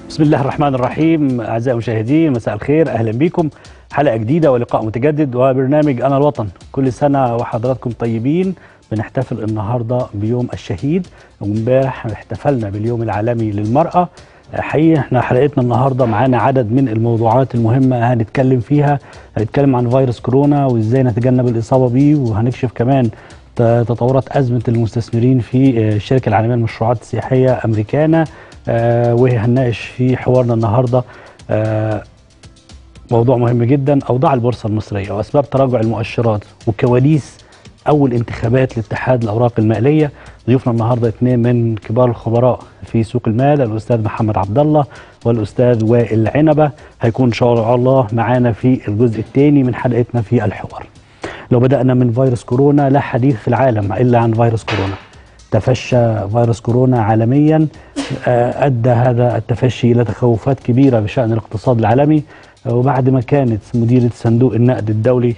بسم الله الرحمن الرحيم أعزائي المشاهدين مساء الخير أهلا بكم حلقة جديدة ولقاء متجدد وبرنامج أنا الوطن كل سنة وحضراتكم طيبين بنحتفل النهاردة بيوم الشهيد وامبارح احتفلنا باليوم العالمي للمرأة حقيقة احنا حلقتنا النهاردة معانا عدد من الموضوعات المهمة هنتكلم فيها هنتكلم عن فيروس كورونا وازاي نتجنب الإصابة بيه وهنكشف كمان تطورات أزمة المستثمرين في الشركة العالمية للمشروعات السياحية أمريكانا آه وهنناقش في حوارنا النهارده آه موضوع مهم جدا اوضاع البورصه المصريه واسباب تراجع المؤشرات وكواليس اول انتخابات لاتحاد الاوراق الماليه ضيوفنا النهارده اثنين من كبار الخبراء في سوق المال الاستاذ محمد عبد الله والاستاذ وائل عنبه هيكون ان شاء الله معانا في الجزء الثاني من حلقتنا في الحوار لو بدانا من فيروس كورونا لا حديث في العالم الا عن فيروس كورونا تفشى فيروس كورونا عالميا ادى هذا التفشي الى تخوفات كبيره بشان الاقتصاد العالمي وبعد ما كانت مديره صندوق النقد الدولي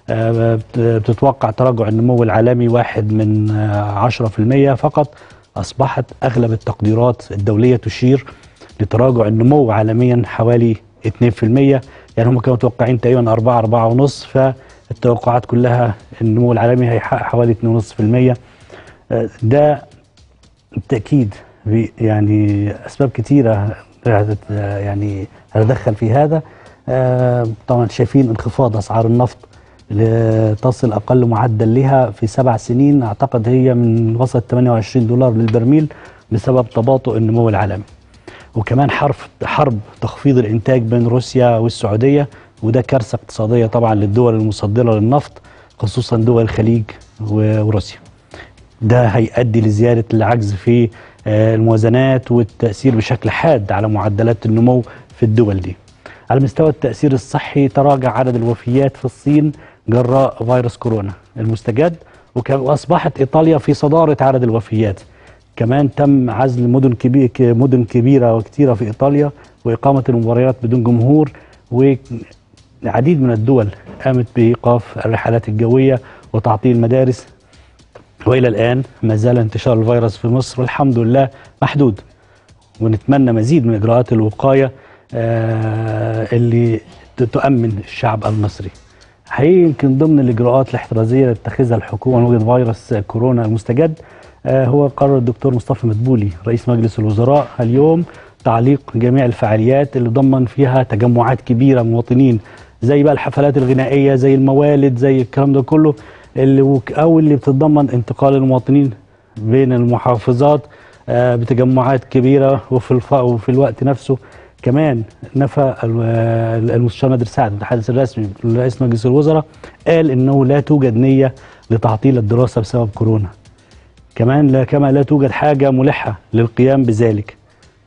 بتتوقع تراجع النمو العالمي واحد من 10% فقط اصبحت اغلب التقديرات الدوليه تشير لتراجع النمو عالميا حوالي 2% يعني هم كانوا متوقعين تقريبا 4 4 ونص فالتوقعات كلها النمو العالمي هيحقق حوالي 2.5% ده بالتاكيد يعني اسباب كثيره يعني هتدخل في هذا طبعا شايفين انخفاض اسعار النفط تصل اقل معدل لها في سبع سنين اعتقد هي من وصلت 28 دولار للبرميل بسبب تباطؤ النمو العالمي وكمان حرب حرب تخفيض الانتاج بين روسيا والسعوديه وده كارثه اقتصاديه طبعا للدول المصدره للنفط خصوصا دول الخليج وروسيا ده هيؤدي لزياده العجز في الموازنات والتأثير بشكل حاد على معدلات النمو في الدول دي على مستوى التأثير الصحي تراجع عدد الوفيات في الصين جراء فيروس كورونا المستجد وأصبحت إيطاليا في صدارة عدد الوفيات كمان تم عزل مدن كبيرة مدن كبيرة وكثيرة في إيطاليا وإقامة المباريات بدون جمهور وعديد من الدول قامت بإيقاف الرحلات الجوية وتعطيل المدارس والى الان ما زال انتشار الفيروس في مصر والحمد لله محدود ونتمنى مزيد من اجراءات الوقايه آه اللي تؤمن الشعب المصري. حقيقي يمكن ضمن الاجراءات الاحترازيه اللي اتخذها الحكومه من وجه فيروس كورونا المستجد آه هو قرر الدكتور مصطفى مدبولي رئيس مجلس الوزراء اليوم تعليق جميع الفعاليات اللي ضمن فيها تجمعات كبيره من المواطنين زي بقى الحفلات الغنائيه زي الموالد زي الكلام ده كله اللي او اللي بتتضمن انتقال المواطنين بين المحافظات بتجمعات كبيره وفي الف... وفي الوقت نفسه كمان نفى المستشار نادر سعد المتحدث الرسمي لرئيس مجلس الوزراء قال انه لا توجد نيه لتعطيل الدراسه بسبب كورونا كمان لا كما لا توجد حاجه ملحه للقيام بذلك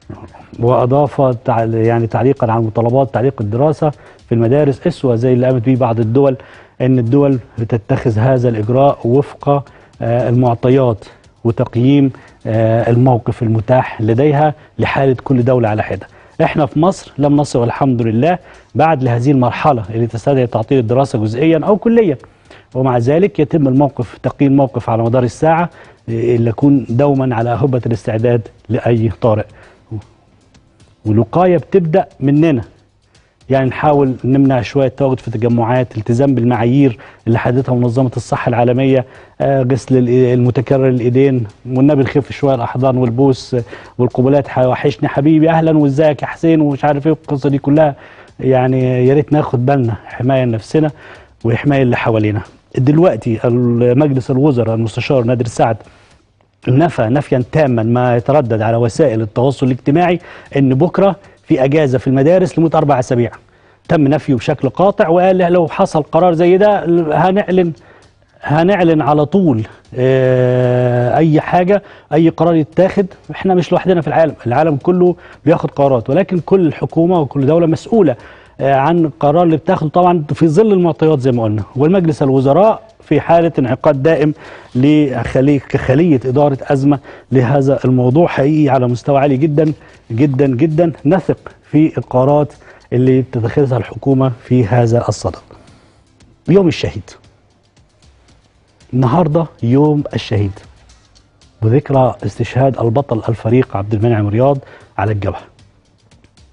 واضاف يعني تعليقا على مطالبات تعليق الدراسه في المدارس اسوه زي اللي قامت به بعض الدول ان الدول بتتخذ هذا الاجراء وفق المعطيات وتقييم الموقف المتاح لديها لحاله كل دوله على حده. احنا في مصر لم نصل والحمد لله بعد لهذه المرحله اللي تستدعي تعطيل الدراسه جزئيا او كليا. ومع ذلك يتم الموقف تقييم الموقف على مدار الساعه ليكون دوما على هبه الاستعداد لاي طارئ. والوقايه بتبدا مننا يعني نحاول نمنع شويه التواجد في تجمعات التزام بالمعايير اللي حددتها منظمه الصحه العالميه آه غسل المتكرر الايدين والنبي نخف شويه الاحضان والبوس والقبلات وحشني حبيبي اهلا وازيك يا حسين ومش عارف ايه القصه دي كلها يعني يا ريت ناخد بالنا حمايه لنفسنا وحمايه اللي حوالينا دلوقتي مجلس الوزراء المستشار نادر سعد نفى نفيا تاما ما يتردد على وسائل التواصل الاجتماعي ان بكره في اجازه في المدارس لمده اربع اسابيع تم نفيه بشكل قاطع وقال لو حصل قرار زي ده هنعلن هنعلن على طول اه اي حاجه اي قرار يتاخد احنا مش لوحدنا في العالم العالم كله بياخد قرارات ولكن كل حكومه وكل دوله مسؤوله اه عن القرار اللي بتاخده طبعا في ظل المعطيات زي ما قلنا والمجلس الوزراء في حاله انعقاد دائم لخليه كخليه اداره ازمه لهذا الموضوع حقيقي على مستوى عالي جدا جدا جدا نثق في القرارات اللي بتتخذها الحكومه في هذا الصدد. يوم الشهيد. النهارده يوم الشهيد. وذكرى استشهاد البطل الفريق عبد المنعم رياض على الجبهه.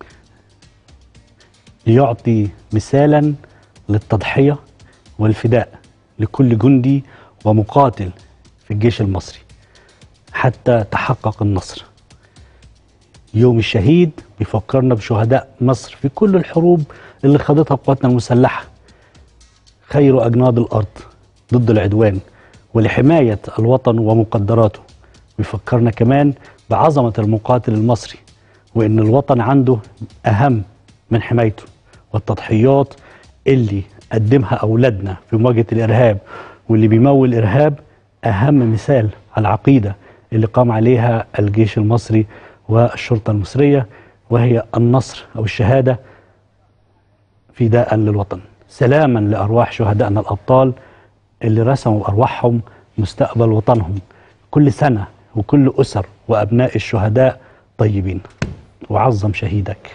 ليعطي مثالا للتضحية والفداء لكل جندي ومقاتل في الجيش المصري حتى تحقق النصر يوم الشهيد بيفكرنا بشهداء مصر في كل الحروب اللي خاضتها قواتنا المسلحة خير أجناد الأرض ضد العدوان ولحماية الوطن ومقدراته بيفكرنا كمان بعظمة المقاتل المصري وإن الوطن عنده أهم من حمايته والتضحيات اللي قدمها أولادنا في مواجهة الإرهاب واللي بيمول الإرهاب أهم مثال على العقيدة اللي قام عليها الجيش المصري والشرطة المصرية وهي النصر أو الشهادة فداء للوطن سلاما لأرواح شهدائنا الأبطال اللي رسموا بأرواحهم مستقبل وطنهم كل سنة وكل أسر وأبناء الشهداء طيبين وعظم شهيدك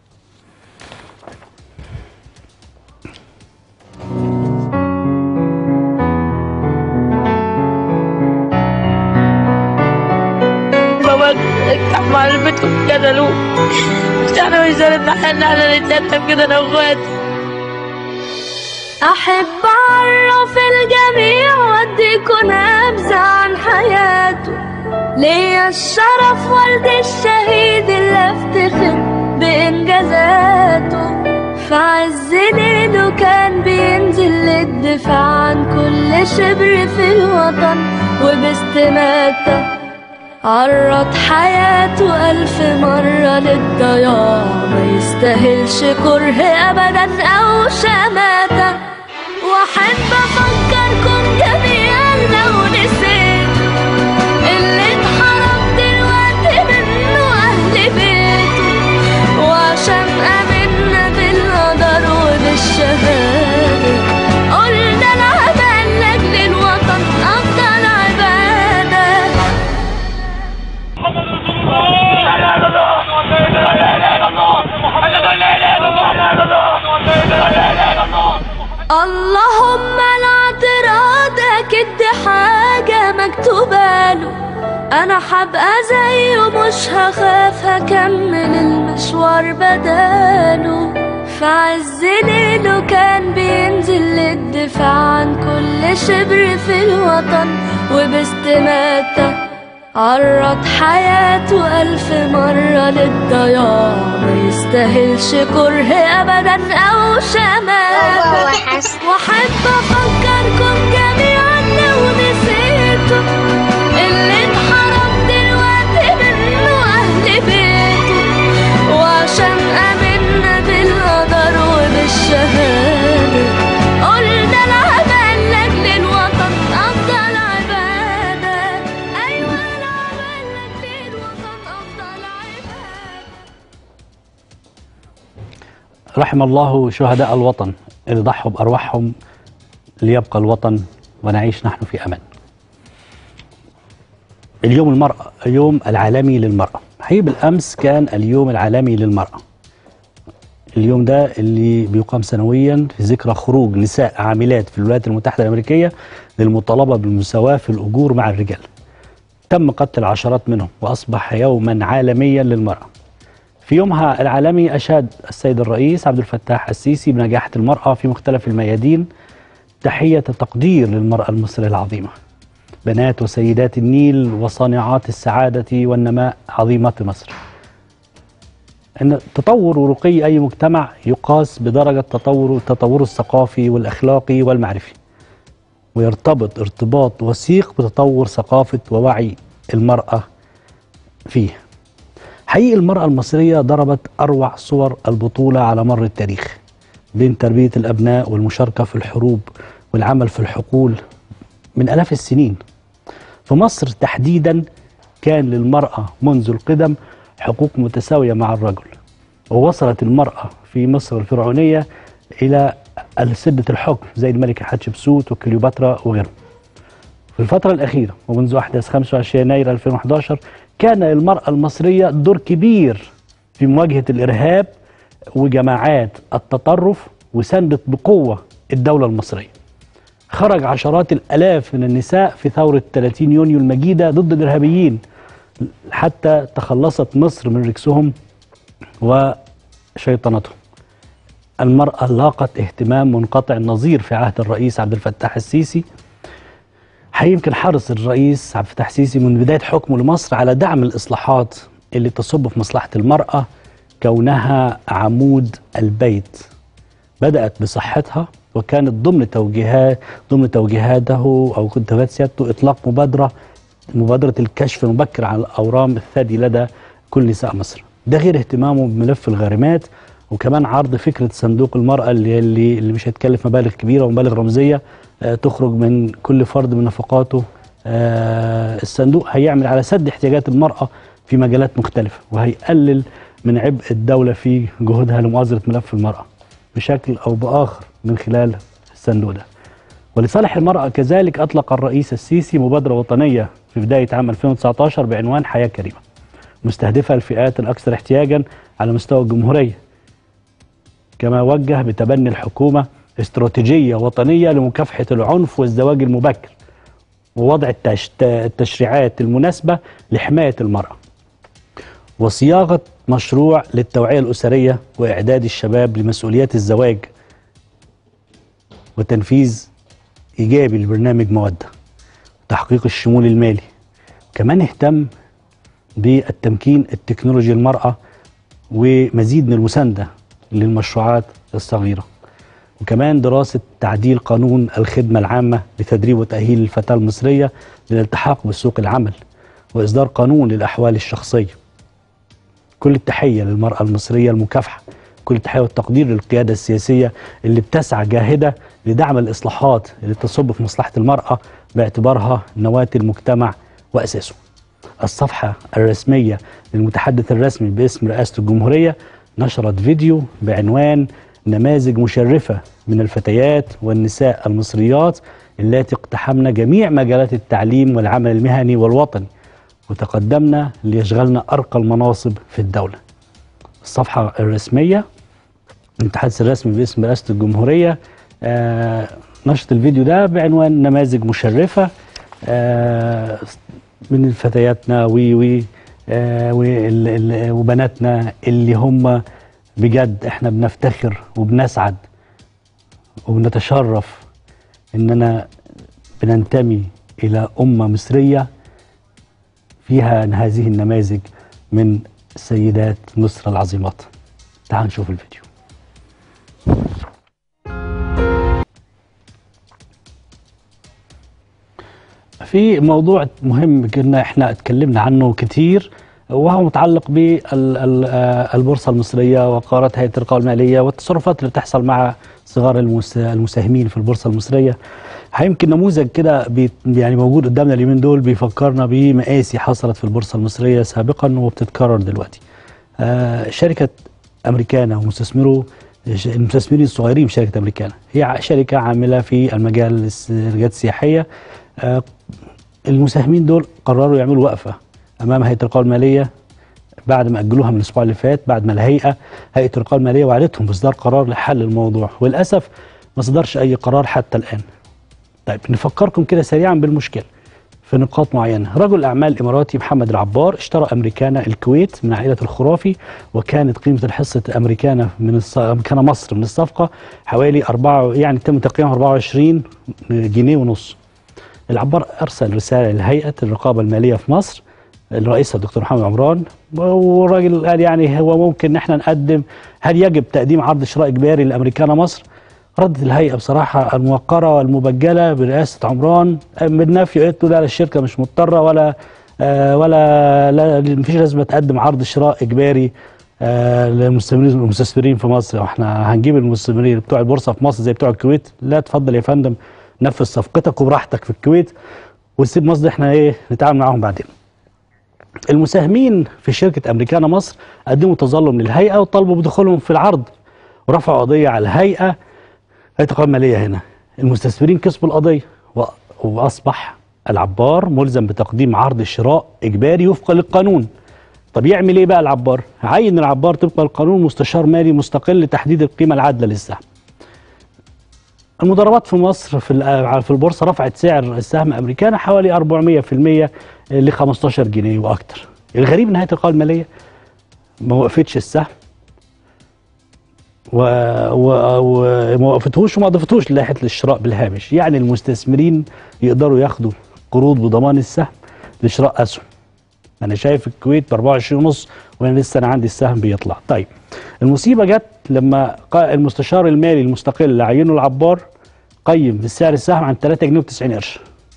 بابا مع البيت كده له بس احنا مش زالنا ان احنا نتكلم كده انا واخواتي أحب أعرف الجميع وأديكوا نبذة عن حياته ليا الشرف والد الشهيد اللي أفتخر بإنجازاته في عز ليله كان بينزل للدفاع عن كل شبر في الوطن وباستماتة عرض حياته ألف مرة للضياع ما يستاهلش كره أبدا أو شماتة وأحب أفكركم جميعا لو نسيت اللي اتحرم دلوقتي منه أهل بيته وعشان آمنا بالقدر وبالشهادة قلنا العمل لأجل الوطن أفضل عبادة اللهم الاعتراض اكيد دي حاجة مكتوبة له انا هبقى زيه مش هخاف هكمل المشوار بداله في عز ليله كان بينزل للدفاع عن كل شبر في الوطن وباستماتة عرض حياته ألف مرة للضياع ما يستاهلش كره أبدا أو شماتة وأحب أفكركم جميعا لو نسيتوا اللي اتحرم دلوقتي منه أهل بيته وعشان آمنا بالقدر وبالشهادة قلنا العمل لأجل الوطن أفضل عبادة أيوة العمل لأجل الوطن أفضل عبادة رحم الله شهداء الوطن اللي ضحوا بأرواحهم ليبقى الوطن ونعيش نحن في أمان اليوم المرأة اليوم العالمي للمرأة حقيقي بالأمس كان اليوم العالمي للمرأة اليوم ده اللي بيقام سنويا في ذكرى خروج نساء عاملات في الولايات المتحدة الأمريكية للمطالبة بالمساواة في الأجور مع الرجال تم قتل عشرات منهم وأصبح يوما عالميا للمرأة في يومها العالمي أشاد السيد الرئيس عبد الفتاح السيسي بنجاحة المرأة في مختلف الميادين تحية تقدير للمرأة المصرية العظيمة بنات وسيدات النيل وصانعات السعادة والنماء عظيمة مصر أن تطور ورقي أي مجتمع يقاس بدرجة تطور التطور الثقافي والأخلاقي والمعرفي ويرتبط ارتباط وثيق بتطور ثقافة ووعي المرأة فيه حقيقي المرأة المصرية ضربت أروع صور البطولة على مر التاريخ بين تربية الأبناء والمشاركة في الحروب والعمل في الحقول من آلاف السنين في مصر تحديدا كان للمرأة منذ القدم حقوق متساوية مع الرجل ووصلت المرأة في مصر الفرعونية إلى سدة الحكم زي الملكة حتشبسوت وكليوباترا وغيرهم في الفترة الأخيرة ومنذ أحداث 25 يناير 2011 كان للمرأة المصرية دور كبير في مواجهة الإرهاب وجماعات التطرف وسندت بقوة الدولة المصرية خرج عشرات الآلاف من النساء في ثورة 30 يونيو المجيدة ضد الإرهابيين حتى تخلصت مصر من ركسهم وشيطنتهم المرأة لاقت اهتمام منقطع النظير في عهد الرئيس عبد الفتاح السيسي يمكن حرص الرئيس عبد الفتاح السيسي من بداية حكمه لمصر على دعم الإصلاحات اللي تصب في مصلحة المرأة كونها عمود البيت بدأت بصحتها وكانت ضمن توجيهات ضمن توجيهاته أو كتابات سيادته إطلاق مبادرة مبادرة الكشف المبكر عن الأورام الثدي لدى كل نساء مصر ده غير اهتمامه بملف الغارمات وكمان عرض فكرة صندوق المرأة اللي, اللي, اللي مش هتكلف مبالغ كبيرة ومبالغ رمزية آه تخرج من كل فرد من نفقاته آه الصندوق هيعمل على سد احتياجات المرأة في مجالات مختلفة وهيقلل من عبء الدولة في جهودها لمؤازرة ملف المرأة بشكل أو بآخر من خلال الصندوق ده ولصالح المرأة كذلك أطلق الرئيس السيسي مبادرة وطنية في بداية عام 2019 بعنوان حياة كريمة مستهدفة الفئات الأكثر احتياجا على مستوى الجمهورية كما وجه بتبني الحكومة استراتيجية وطنية لمكافحة العنف والزواج المبكر ووضع التش... التشريعات المناسبة لحماية المرأة وصياغة مشروع للتوعية الأسرية وإعداد الشباب لمسؤوليات الزواج وتنفيذ إيجابي لبرنامج مودة تحقيق الشمول المالي كمان اهتم بالتمكين التكنولوجي المرأة ومزيد من المساندة للمشروعات الصغيرة وكمان دراسة تعديل قانون الخدمة العامة لتدريب وتأهيل الفتاة المصرية للالتحاق بسوق العمل وإصدار قانون للأحوال الشخصية كل التحية للمرأة المصرية المكافحة كل التحية والتقدير للقيادة السياسية اللي بتسعى جاهدة لدعم الإصلاحات اللي تصب في مصلحة المرأة باعتبارها نواة المجتمع وأساسه الصفحة الرسمية للمتحدث الرسمي باسم رئاسة الجمهورية نشرت فيديو بعنوان نماذج مشرفة من الفتيات والنساء المصريات التي اقتحمن جميع مجالات التعليم والعمل المهني والوطني وتقدمنا ليشغلنا أرقى المناصب في الدولة الصفحة الرسمية المتحدث الرسمي باسم رئاسة الجمهورية آه نشرت الفيديو ده بعنوان نماذج مشرفة آه من فتياتنا و و آه وبناتنا اللي هم بجد احنا بنفتخر وبنسعد وبنتشرف اننا بننتمي الى امه مصريه فيها هذه النماذج من سيدات مصر العظيمات تعال نشوف الفيديو في موضوع مهم كنا احنا اتكلمنا عنه كتير وهو متعلق بالبورصه المصريه وقرارات هيئه الرقابه الماليه والتصرفات اللي بتحصل مع صغار المساهمين في البورصه المصريه يمكن نموذج كده يعني موجود قدامنا اليومين دول بيفكرنا بمآسي حصلت في البورصه المصريه سابقا وبتتكرر دلوقتي. آه شركه امريكانا ومستثمرو المستثمرين الصغيرين في شركه امريكانا هي شركه عامله في المجال الرجالات السياحيه آه المساهمين دول قرروا يعملوا وقفه امام هيئه الرقابه الماليه بعد ما اجلوها من الاسبوع اللي فات بعد ما الهيئه هيئه الرقابه الماليه وعدتهم باصدار قرار لحل الموضوع وللاسف ما صدرش اي قرار حتى الان. طيب نفكركم كده سريعا بالمشكله في نقاط معينه، رجل اعمال اماراتي محمد العبار اشترى امريكانا الكويت من عائله الخرافي وكانت قيمه الحصه امريكانا من الص... امريكانا مصر من الصفقه حوالي 4 يعني تم تقييمها 24 جنيه ونص. العبار ارسل رساله لهيئه الرقابه الماليه في مصر الرئيس الدكتور محمد عمران والراجل قال يعني هو ممكن ان احنا نقدم هل يجب تقديم عرض شراء اجباري لامريكانا مصر؟ ردت الهيئه بصراحه الموقره والمبجله برئاسه عمران بالنفي قالت له لا الشركه مش مضطره ولا آه ولا لا مفيش لازمه تقدم عرض شراء اجباري آه للمستثمرين المستثمرين في مصر احنا هنجيب المستثمرين بتوع البورصه في مصر زي بتوع الكويت لا تفضل يا فندم نفذ صفقتك وبراحتك في الكويت وسيب مصر احنا ايه نتعامل معاهم بعدين. المساهمين في شركة أمريكانا مصر قدموا تظلم للهيئة وطالبوا بدخولهم في العرض ورفعوا قضية على الهيئة هيئة الرقابة المالية هنا المستثمرين كسبوا القضية وأصبح العبار ملزم بتقديم عرض شراء إجباري وفقا للقانون طب يعمل إيه بقى العبار؟ عين العبار طبقا للقانون مستشار مالي مستقل لتحديد القيمة العادلة للسهم المضاربات في مصر في في البورصه رفعت سعر السهم امريكانا حوالي 400% ل 15 جنيه واكثر. الغريب ان هيئه الرقابه الماليه ما وقفتش السهم و- وما وقفتهوش وما ضفتوش لائحه الشراء بالهامش يعني المستثمرين يقدروا ياخدوا قروض بضمان السهم لشراء اسهم انا شايف الكويت ب 24 ونص وانا لسه انا عندي السهم بيطلع طيب المصيبه جت لما قا- المستشار المالي المستقل اللي عينه العبار قيم السعر السهم عن 3 جنيه و90 قرش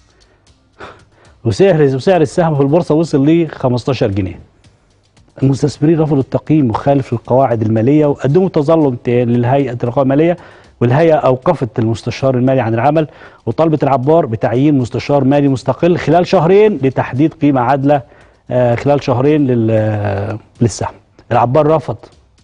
وسعر وسعر السهم في البورصه وصل ل 15 جنيه المستثمرين رفضوا التقييم مخالف للقواعد الماليه وقدموا تظلم تاني للهيئه الرقابه الماليه والهيئه اوقفت المستشار المالي عن العمل وطلبت العبار بتعيين مستشار مالي مستقل خلال شهرين لتحديد قيمه عادله آه، خلال شهرين لل- آه، للسهم العبار رفض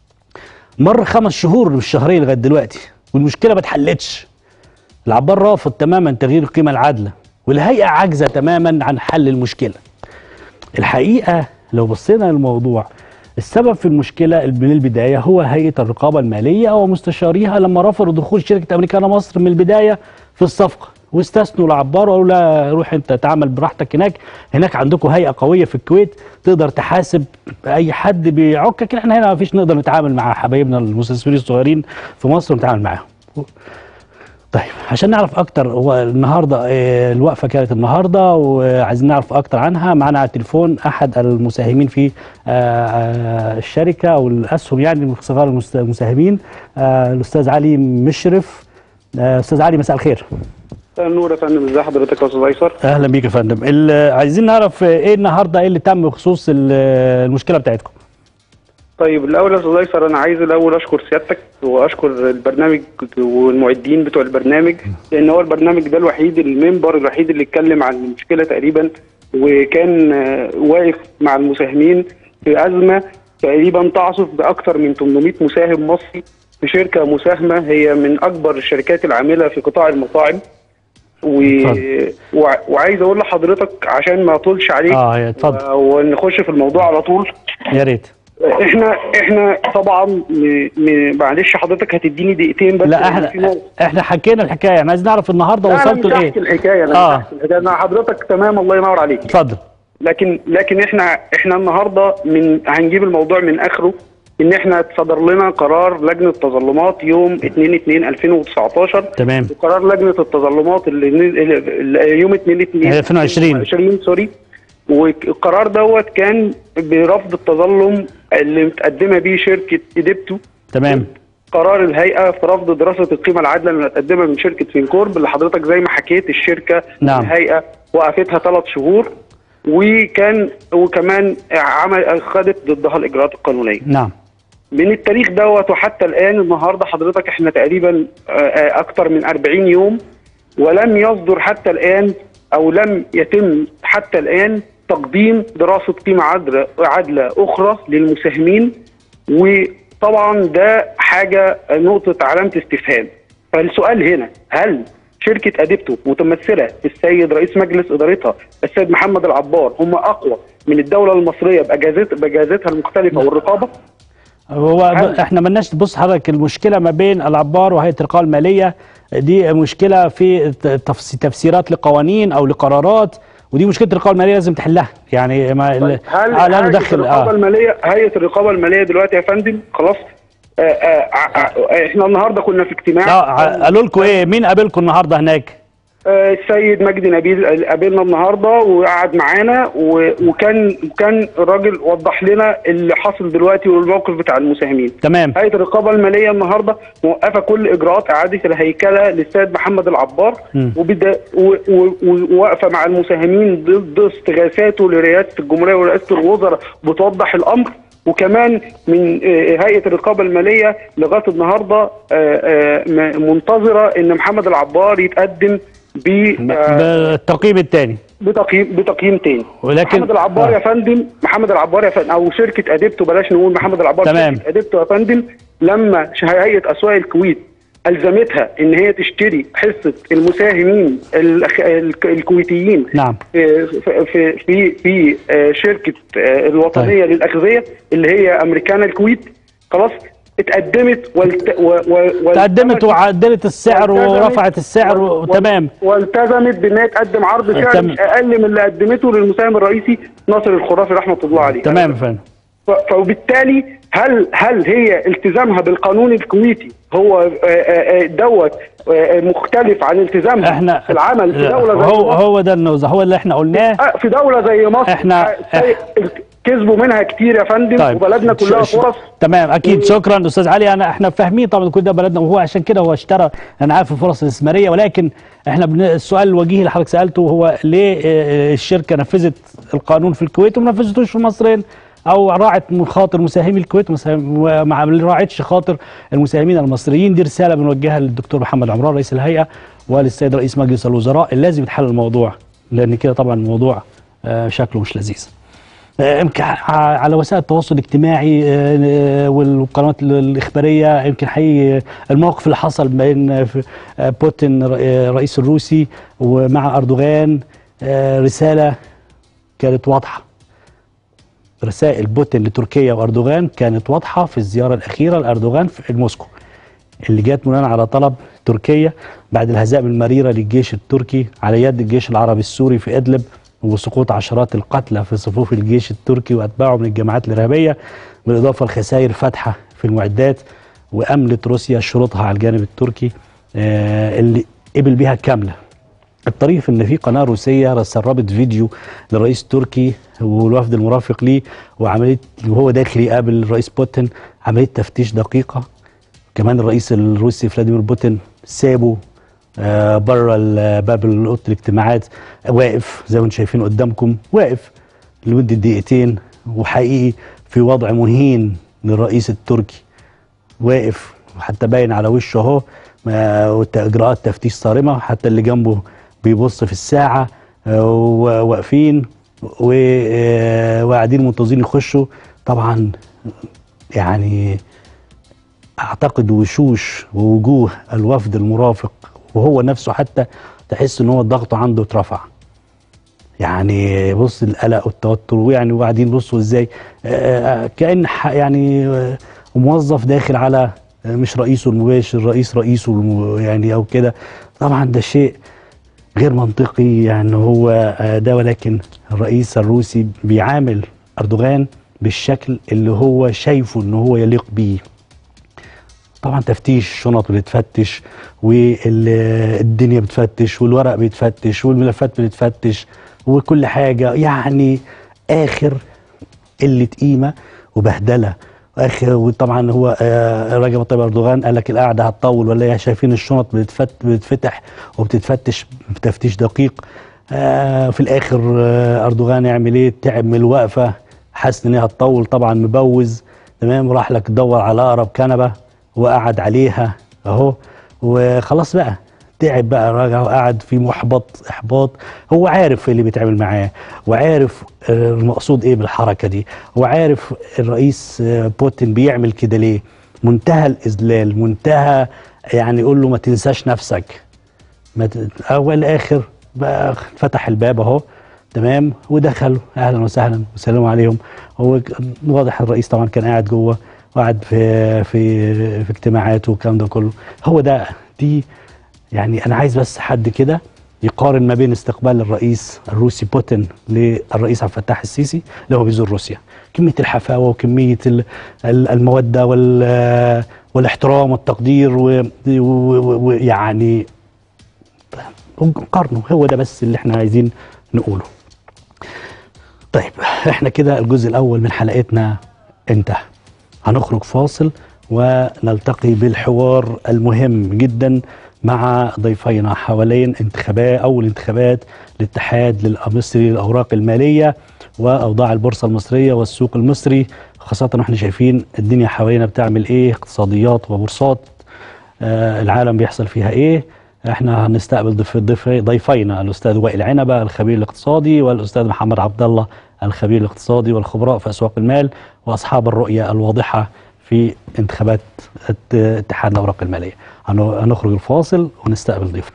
مر خمس شهور مش شهرين لغايه دلوقتي والمشكله ما اتحلتش العبار رافض تماما تغيير القيمه العادله والهيئه عاجزه تماما عن حل المشكله الحقيقه لو بصينا للموضوع السبب في المشكله من البدايه هو هيئه الرقابه الماليه ومستشاريها لما رفضوا دخول شركه امريكانا مصر من البدايه في الصفقه واستثنوا العبار وقالوا لا روح انت تعمل براحتك هناك هناك عندكم هيئه قويه في الكويت تقدر تحاسب اي حد بيعكك احنا هنا ما فيش نقدر نتعامل مع حبايبنا المستثمرين الصغيرين في مصر ونتعامل معاهم طيب عشان نعرف اكتر هو النهارده آه، الوقفه كانت النهارده وعايزين نعرف اكتر عنها معانا على التليفون احد المساهمين في آه، آه، الشركه او الاسهم يعني من صغار المست- المساهمين آه، الاستاذ علي مشرف آه، استاذ علي مساء الخير النور يا فندم ازي حضرتك يا استاذ ايسر اهلا بيك يا فندم ال- عايزين نعرف آه، ايه النهارده ايه اللي تم بخصوص ال- المشكله بتاعتكم طيب الاول يا استاذ ايسر انا عايز الاول اشكر سيادتك واشكر البرنامج والمعدين بتوع البرنامج لان هو البرنامج ده الوحيد المنبر الوحيد اللي اتكلم عن المشكله تقريبا وكان آه، واقف مع المساهمين في ازمه تقريبا تعصف باكثر من 800 مساهم مصري في شركه مساهمه هي من اكبر الشركات العامله في قطاع المطاعم و... اتفضل. وع- وعايز اقول لحضرتك عشان ما اطولش عليك اه يا اتفضل و- ونخش في الموضوع على طول يا ريت احنا احنا طبعا م... م... معلش حضرتك هتديني دقيقتين بس لا لأن احنا في ناس- احنا حكينا الحكايه احنا عايزين نعرف النهارده لا، أنا وصلتوا مش لايه هحكي الحكايه انا آه. مش هحكي الحكايه انا حضرتك تمام الله ينور عليك اتفضل لكن لكن احنا احنا النهارده من هنجيب الموضوع من اخره ان احنا تصدر لنا قرار لجنه تظلمات يوم 2 2 2019 تمام وقرار لجنه التظلمات اللي اللي- اللي يوم 2 2 2020. 2020 سوري والقرار دوت كان برفض التظلم اللي متقدمه بيه شركه ايديبتو تمام قرار الهيئه في رفض دراسه القيمه العادله اللي متقدمه من شركه فينكورب اللي حضرتك زي ما حكيت الشركه نعم. الهيئه وقفتها ثلاث شهور وكان وكمان عمل خدت ضدها الاجراءات القانونيه نعم من التاريخ دوت وحتى الان النهارده حضرتك احنا تقريبا آه، آه، اكتر من 40 يوم ولم يصدر حتى الان او لم يتم حتى الان تقديم دراسه قيمه عادله عادله اخرى للمساهمين وطبعا ده حاجه نقطه علامه استفهام فالسؤال هنا هل شركه اديبتو متمثله في السيد رئيس مجلس ادارتها السيد محمد العبار هم اقوى من الدوله المصريه باجازات باجازاتها المختلفه والرقابه هو هل- احنا ملناش تبص حضرتك المشكله ما بين العبار وهيئه الرقابه الماليه دي مشكله في ت- تفس- تفسيرات لقوانين او لقرارات ودي مشكله الرقابه الماليه لازم تحلها يعني ما طيب هل آه لا هيئة ندخل الرقابه اه الماليه هيئه الرقابه الماليه دلوقتي يا فندم خلاص آه آه ع- ع- احنا النهارده كنا في اجتماع اه ع- قالوا لكم ايه مين قابلكم النهارده هناك آه السيد مجدي نبيل قابلنا النهارده وقعد معانا و- وكان وكان الراجل وضح لنا اللي حاصل دلوقتي والموقف بتاع المساهمين تمام هيئه الرقابه الماليه النهارده موقفه كل اجراءات اعاده الهيكله للسيد محمد العبار مم. وبدا و- و- وواقفه مع المساهمين ضد استغاثاته لرئاسه الجمهوريه ورئاسه الوزراء بتوضح الامر وكمان من آه، هيئه الرقابه الماليه لغايه النهارده آه، آه، م- منتظره ان محمد العبار يتقدم ب آه، بالتقييم الثاني بتقييم بتقييم تاني ولكن- محمد العبار آه. يا فندم محمد العبار يا فندم او شركه اديبتو بلاش نقول محمد العبار تمام. شركه اديبتو يا فندم لما ش- هيئه اسواق الكويت الزمتها ان هي تشتري حصه المساهمين الأخ- الك- الكويتيين نعم في في في في آه، شركه آه، الوطنيه طيب. للاغذيه اللي هي امريكانا الكويت خلاص اتقدمت والت... و... و... تقدمت وعدلت السعر والتزمت- ورفعت السعر وال- وتمام والتزمت بان هي تقدم عرض سعر تم- مش اقل من اللي قدمته للمساهم الرئيسي ناصر الخرافي رحمه الله عليه تمام يا فندم ف- فبالتالي هل هل هي التزامها بالقانون الكويتي هو آه، آه، آه، دوت آه، مختلف عن التزامها احنا في العمل في دوله زي هو مصر؟ هو ده النوزة هو اللي احنا قلناه آه، في دوله زي مصر احنا- آه، كسبوا منها كتير يا فندم وبلدنا كلها ش- ش- فرص تمام اكيد شكرا استاذ علي انا احنا فاهمين طبعا كل ده بلدنا وهو عشان كده هو اشترى انا عارف الفرص الاستثماريه ولكن احنا بن... السؤال الوجيه اللي حضرتك سالته هو ليه آه، الشركه نفذت القانون في الكويت وما نفذتوش في مصر هنا؟ او راعت خاطر مساهمي الكويت ومساهم- وما ما راعتش خاطر المساهمين المصريين دي رساله بنوجهها للدكتور محمد عمران رئيس الهيئه وللسيد رئيس مجلس الوزراء اللي لازم يتحل الموضوع لان كده طبعا الموضوع آه، شكله مش لذيذ آه، يمكن ع- على وسائل التواصل الاجتماعي آه، آه، والقنوات ال- الإخبارية يمكن حقيقي الموقف اللي حصل بين آه، في- آه، بوتين ر- آه، الرئيس الروسي ومع أردوغان آه، رسالة كانت واضحة رسائل بوتين لتركيا وأردوغان كانت واضحة في الزيارة الأخيرة لأردوغان في موسكو اللي جات بناء على طلب تركيا بعد الهزائم المريرة للجيش التركي على يد الجيش العربي السوري في إدلب وسقوط عشرات القتلى في صفوف الجيش التركي وأتباعه من الجماعات الإرهابية بالإضافة لخسائر فاتحة في المعدات وأملت روسيا شروطها على الجانب التركي آه، اللي قبل بها كاملة الطريف ان في قناه روسيه سربت فيديو للرئيس التركي والوفد المرافق ليه وعمليه وهو داخل يقابل الرئيس بوتين عمليه تفتيش دقيقه كمان الرئيس الروسي فلاديمير بوتين سابه آه بره ال- باب اوضه الاجتماعات واقف زي ما انتم شايفين قدامكم واقف لمده دقيقتين وحقيقي في وضع مهين للرئيس التركي واقف وحتى باين على وشه اهو ما- وت- اجراءات تفتيش صارمه حتى اللي جنبه بيبص في الساعه آه، وواقفين و- آه، وقاعدين منتظرين يخشوا طبعا يعني اعتقد وشوش ووجوه الوفد المرافق وهو نفسه حتى تحس ان هو الضغط عنده اترفع يعني بص القلق والتوتر ويعني وبعدين بصوا ازاي آه، آه، كان ح- يعني آه، موظف داخل على آه، مش رئيسه المباشر رئيس رئيسه الم- يعني او كده طبعا ده شيء غير منطقي يعني هو آه، ده ولكن الرئيس الروسي بيعامل اردوغان بالشكل اللي هو شايفه ان هو يليق بيه طبعا تفتيش شنط بتتفتش والدنيا بتفتش والورق بيتفتش والملفات بتتفتش وكل حاجه يعني اخر قله قيمه وبهدله اخر وطبعا هو آه، رجب طيب اردوغان قال لك القعده هتطول ولا ايه شايفين الشنط بتتفت بتتفتح وبتتفتش بتفتيش دقيق آه، في الاخر آه، اردوغان يعمل ايه تعب من الوقفه حاسس ان هي هتطول طبعا مبوز تمام راح لك تدور على اقرب كنبه وقعد عليها اهو وخلاص بقى تعب بقى راجع وقعد في محبط احباط هو عارف اللي بيتعمل معاه وعارف آه، المقصود ايه بالحركه دي وعارف الرئيس آه، بوتين بيعمل كده ليه منتهى الاذلال منتهى يعني يقول له ما تنساش نفسك ما ت- اول اخر بقى فتح الباب اهو تمام ودخلوا اهلا وسهلا وسلام عليهم هو ك- واضح الرئيس طبعا كان قاعد جوه وقعد في في في اجتماعات والكلام ده كله هو ده دي يعني انا عايز بس حد كده يقارن ما بين استقبال الرئيس الروسي بوتين للرئيس عبد الفتاح السيسي اللي هو بيزور روسيا كميه الحفاوه وكميه ال- ال- الموده وال والاحترام والتقدير ويعني قارنوا هو ده بس اللي احنا عايزين نقوله طيب احنا كده الجزء الاول من حلقتنا انتهى هنخرج فاصل ونلتقي بالحوار المهم جدا مع ضيفينا حوالين انتخابات اول انتخابات الاتحاد المصري للاوراق الماليه واوضاع البورصه المصريه والسوق المصري خاصه واحنا شايفين الدنيا حوالينا بتعمل ايه اقتصاديات وبورصات آه، العالم بيحصل فيها ايه احنا هنستقبل ضيف ضيف ضيفينا الاستاذ وائل عنبه الخبير الاقتصادي والاستاذ محمد عبد الله الخبير الاقتصادي والخبراء في اسواق المال واصحاب الرؤيه الواضحه في انتخابات ات- اتحاد الاوراق الماليه هن- هنخرج الفاصل ونستقبل ضيفنا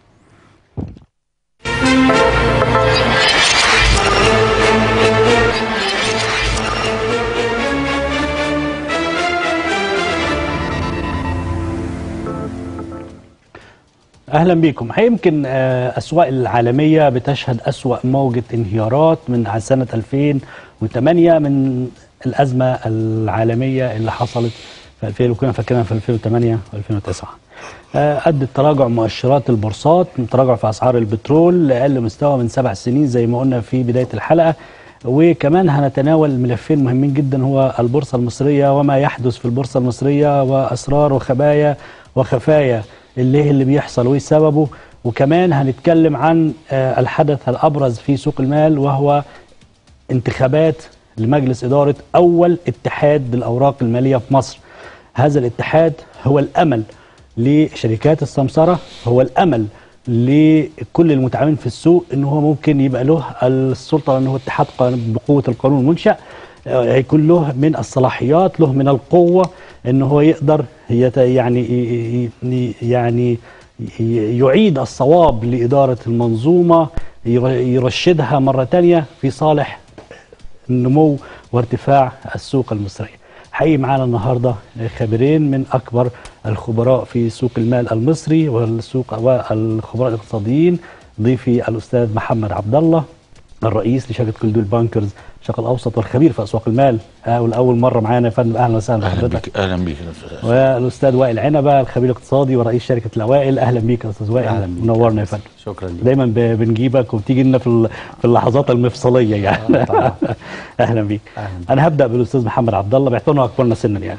اهلا بكم يمكن آه، اسواق العالميه بتشهد اسوا موجه انهيارات من سنه 2008 من الازمه العالميه اللي حصلت في 2000 وكنا فاكرينها في 2008 و2009 ادت تراجع مؤشرات البورصات تراجع في اسعار البترول لاقل مستوى من سبع سنين زي ما قلنا في بدايه الحلقه وكمان هنتناول ملفين مهمين جدا هو البورصه المصريه وما يحدث في البورصه المصريه واسرار وخبايا وخفايا اللي هي اللي بيحصل وايه سببه وكمان هنتكلم عن آه، الحدث الابرز في سوق المال وهو انتخابات لمجلس اداره اول اتحاد للاوراق الماليه في مصر. هذا الاتحاد هو الامل لشركات السمسره، هو الامل لكل المتعاملين في السوق ان هو ممكن يبقى له السلطه ان هو اتحاد قانون- بقوه القانون المنشا آه، هيكون له من الصلاحيات له من القوه ان هو يقدر يت يعني ي- ي- يعني ي- يعيد الصواب لاداره المنظومه ير- يرشدها مره تانية في صالح النمو وارتفاع السوق المصرية حقيقي معانا النهاردة خبيرين من أكبر الخبراء في سوق المال المصري والسوق والخبراء الاقتصاديين ضيفي الأستاذ محمد عبد الله الرئيس لشركة كلدول بانكرز الشرق الأوسط والخبير في أسواق المال أول أول مرة معانا يا فندم أهلا وسهلا اهلا بحضرتك بك اهلا بك والأستاذ وائل عنبة الخبير الاقتصادي ورئيس شركة الأوائل أهلا بيك يا أستاذ وائل أهلا بيك. منورنا يا فندم شكرا لك دايما ب- بنجيبك وبتيجي لنا في ال- في اللحظات المفصليه يعني آه، طبعا. اهلا بيك أهلا بيك. انا هبدا بالاستاذ محمد عبد الله باعتباره اكبرنا سنا يعني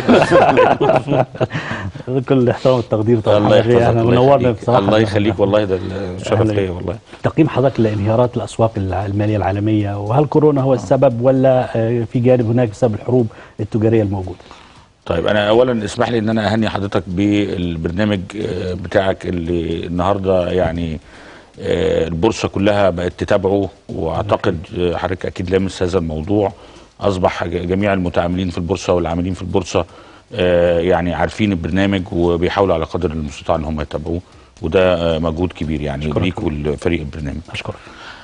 كل الاحترام والتقدير طبعا الله حضرتك يحفظك اهلا الله منورنا يخليك بصراحه الله يخليك والله ده الشرف أهلا ليا بيك. والله تقييم حضرتك لانهيارات الاسواق الع- الماليه العالميه وهل كورونا هو السبب ولا آه، في جانب هناك بسبب الحروب التجاريه الموجوده طيب انا اولا اسمح لي ان انا اهني حضرتك بالبرنامج آه، بتاعك اللي النهارده يعني آه، البورصه كلها بقت تتابعه واعتقد آه، حضرتك اكيد لامس هذا الموضوع اصبح ج- جميع المتعاملين في البورصه والعاملين في البورصه آه، يعني عارفين البرنامج وبيحاولوا على قدر المستطاع ان هم يتابعوه وده آه، مجهود كبير يعني أشكرك. ليك ولفريق البرنامج اشكرك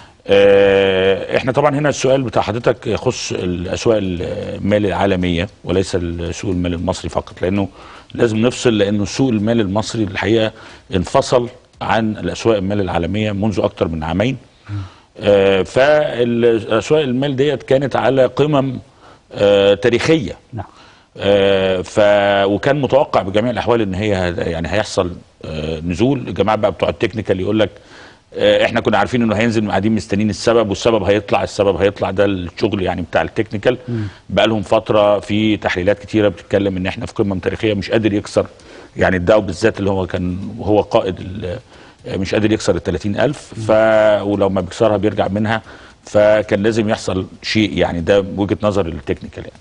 آه، احنا طبعا هنا السؤال بتاع حضرتك يخص الاسواق المال العالميه وليس سوق المال المصري فقط لانه لازم نفصل لانه سوق المال المصري الحقيقه انفصل عن الاسواق المال العالميه منذ اكثر من عامين آه، فالاسواق المال ديت كانت على قمم آه، تاريخيه نعم آه، ف وكان متوقع بجميع الاحوال ان هي هت- يعني هيحصل آه، نزول الجماعه بقى بتوع التكنيكال يقول لك آه، احنا كنا عارفين انه هينزل قاعدين مستنيين السبب والسبب هيطلع السبب هيطلع ده الشغل يعني بتاع التكنيكال بقى لهم فتره في تحليلات كتيره بتتكلم ان احنا في قمم تاريخيه مش قادر يكسر يعني الداو بالذات اللي هو كان هو قائد ال- آه، مش قادر يكسر ال 30000 ف ولو ما بيكسرها بيرجع منها فكان لازم يحصل شيء يعني ده وجهه نظر التكنيكال يعني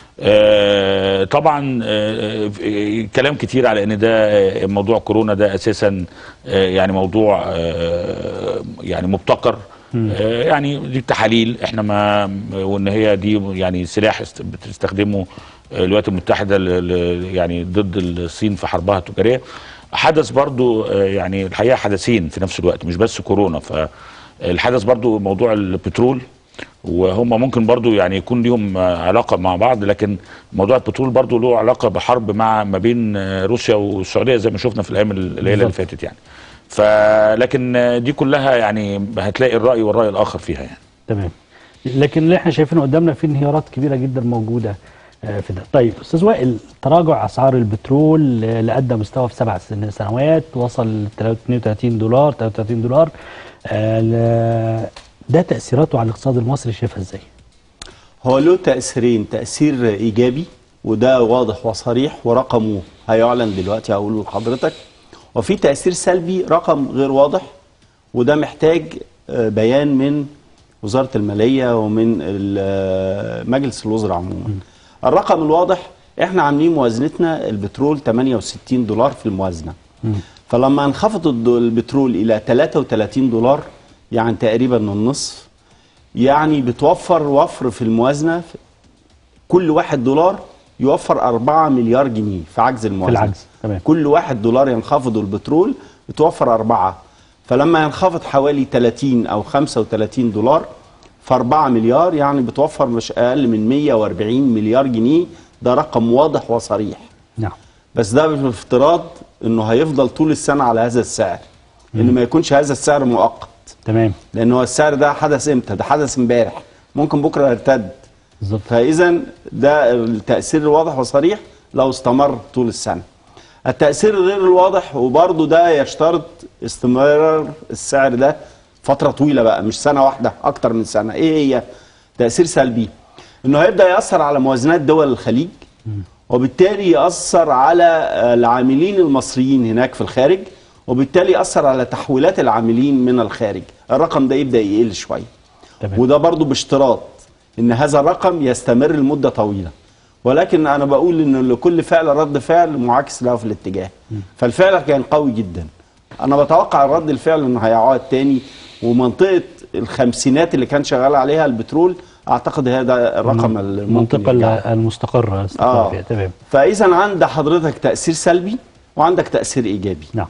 آه، طبعا آه، آه، كلام كتير على ان ده آه، موضوع كورونا ده اساسا آه، يعني موضوع آه، يعني مبتكر آه، يعني دي تحاليل احنا ما وان هي دي يعني سلاح است- بتستخدمه آه، الولايات المتحده ل- ل- يعني ضد الصين في حربها التجاريه حدث برضو آه، يعني الحقيقه حدثين في نفس الوقت مش بس كورونا فالحدث برضو موضوع البترول وهم ممكن برضو يعني يكون ليهم آه، علاقة مع بعض لكن موضوع البترول برضو له علاقة بحرب مع ما بين آه، روسيا والسعودية زي ما شفنا في الأيام الليلة اللي بالظبط. فاتت يعني فلكن آه، دي كلها يعني هتلاقي الرأي والرأي الآخر فيها يعني تمام لكن اللي احنا شايفينه قدامنا في انهيارات كبيره جدا موجوده آه، في ده طيب استاذ وائل تراجع اسعار البترول آه، لادى مستوى في سبع سن- سنوات وصل 32 دولار 33 دولار آه، ل- ده تاثيراته على الاقتصاد المصري شايفها ازاي هو له تأثيرين تأثير إيجابي وده واضح وصريح ورقمه هيعلن دلوقتي هقوله لحضرتك وفي تأثير سلبي رقم غير واضح وده محتاج آه، بيان من وزارة المالية ومن ال- آه، مجلس الوزراء عموما الرقم الواضح احنا عاملين موازنتنا البترول 68 دولار في الموازنة فلما انخفض الد- البترول إلى 33 دولار يعني تقريبا النصف يعني بتوفر وفر في الموازنة كل واحد دولار يوفر 4 مليار جنيه في عجز الموازنة العجز، تمام. كل واحد دولار ينخفض البترول بتوفر أربعة فلما ينخفض حوالي 30 أو 35 دولار في 4 مليار يعني بتوفر مش أقل من 140 مليار جنيه ده رقم واضح وصريح نعم بس ده بافتراض انه هيفضل طول السنه على هذا السعر ان ما يكونش هذا السعر مؤقت تمام لان هو السعر ده حدث امتى ده حدث امبارح ممكن بكره يرتد بالظبط فاذا ده التاثير الواضح وصريح لو استمر طول السنه التاثير غير الواضح وبرضه ده يشترط استمرار السعر ده فتره طويله بقى مش سنه واحده اكتر من سنه ايه هي تاثير سلبي انه هيبدا ياثر على موازنات دول الخليج وبالتالي ياثر على آه، العاملين المصريين هناك في الخارج وبالتالي ياثر على تحويلات العاملين من الخارج الرقم ده يبدا يقل شويه تمام وده برضو باشتراط ان هذا الرقم يستمر لمده طويله ولكن انا بقول ان لكل فعل رد فعل معاكس له في الاتجاه فالفعل كان قوي جدا انا بتوقع الرد الفعل انه هيعود تاني ومنطقه الخمسينات اللي كان شغال عليها البترول اعتقد هذا الرقم اللي ممكن المنطقه يرجع. المستقره استقر آه. فيها تمام فاذا عند حضرتك تاثير سلبي وعندك تاثير ايجابي نعم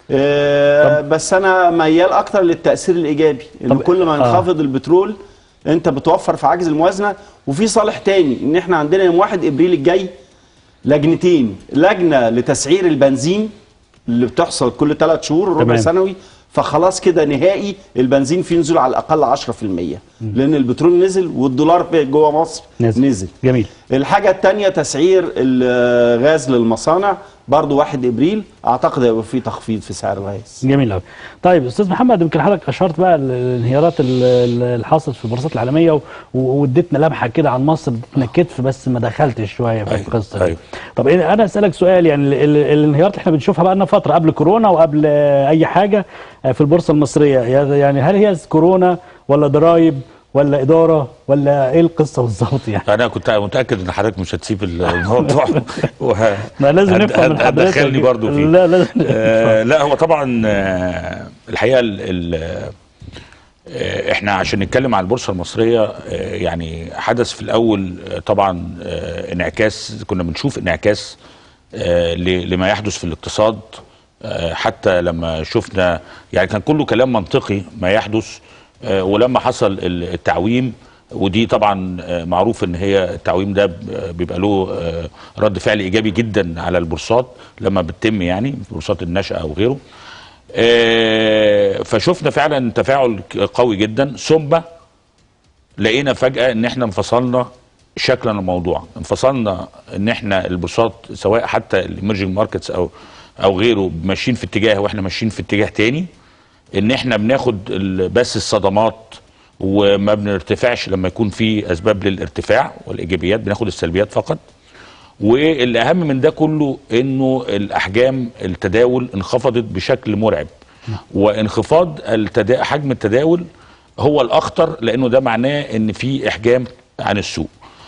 آه بس انا ميال اكتر للتاثير الايجابي ان طب- كل ما آه. ينخفض البترول انت بتوفر في عجز الموازنه وفي صالح تاني ان احنا عندنا يوم 1 ابريل الجاي لجنتين لجنه لتسعير البنزين اللي بتحصل كل ثلاث شهور ربع تمام. سنوي فخلاص كده نهائي البنزين فيه نزول على الاقل 10% لان البترول نزل والدولار في جوه مصر نزل. نزل جميل الحاجة التانية تسعير الغاز للمصانع برضو 1 ابريل اعتقد هيبقى في تخفيض في سعر الغاز جميل قوي طيب استاذ محمد يمكن حضرتك اشرت بقى الانهيارات ال- ال- اللي حصلت في البورصات العالميه و- و- واديتنا لمحه كده عن مصر اديتنا كتف بس ما دخلتش شويه في أيوة، القصه دي. أيوة. طب إيه- انا اسالك سؤال يعني ال- ال- الانهيارات اللي احنا بنشوفها بقى لنا فتره قبل كورونا وقبل آه، اي حاجه آه، في البورصه المصريه يعني هل هي كورونا ولا ضرايب ولا اداره ولا ايه القصه بالظبط يعني انا كنت متاكد ان حضرتك مش هتسيب الموضوع وه... ما لازم هت- نفهم من هت- حضرتك هتدخلني برضو فيه لا لازم آه لا هو طبعا آه الحقيقه ال ال آه احنا عشان نتكلم عن البورصه المصريه آه يعني حدث في الاول آه طبعا آه انعكاس كنا بنشوف انعكاس آه ل- لما يحدث في الاقتصاد آه حتى لما شفنا يعني كان كله كلام منطقي ما يحدث آه ولما حصل ال- التعويم ودي طبعا آه، معروف ان هي التعويم ده ب- بيبقى له آه، رد فعل ايجابي جدا على البورصات لما بتتم يعني بورصات النشأة او غيره آه، فشفنا فعلا تفاعل ك- قوي جدا ثم لقينا فجأة ان احنا انفصلنا شكلا الموضوع انفصلنا ان احنا البورصات سواء حتى الايمرجنج ماركتس او او غيره ماشيين في اتجاه واحنا ماشيين في اتجاه تاني ان احنا بناخد ال- بس الصدمات وما بنرتفعش لما يكون في اسباب للارتفاع والايجابيات بناخد السلبيات فقط والاهم من ده كله انه الاحجام التداول انخفضت بشكل مرعب وانخفاض التدا... حجم التداول هو الاخطر لانه ده معناه ان في احجام عن السوق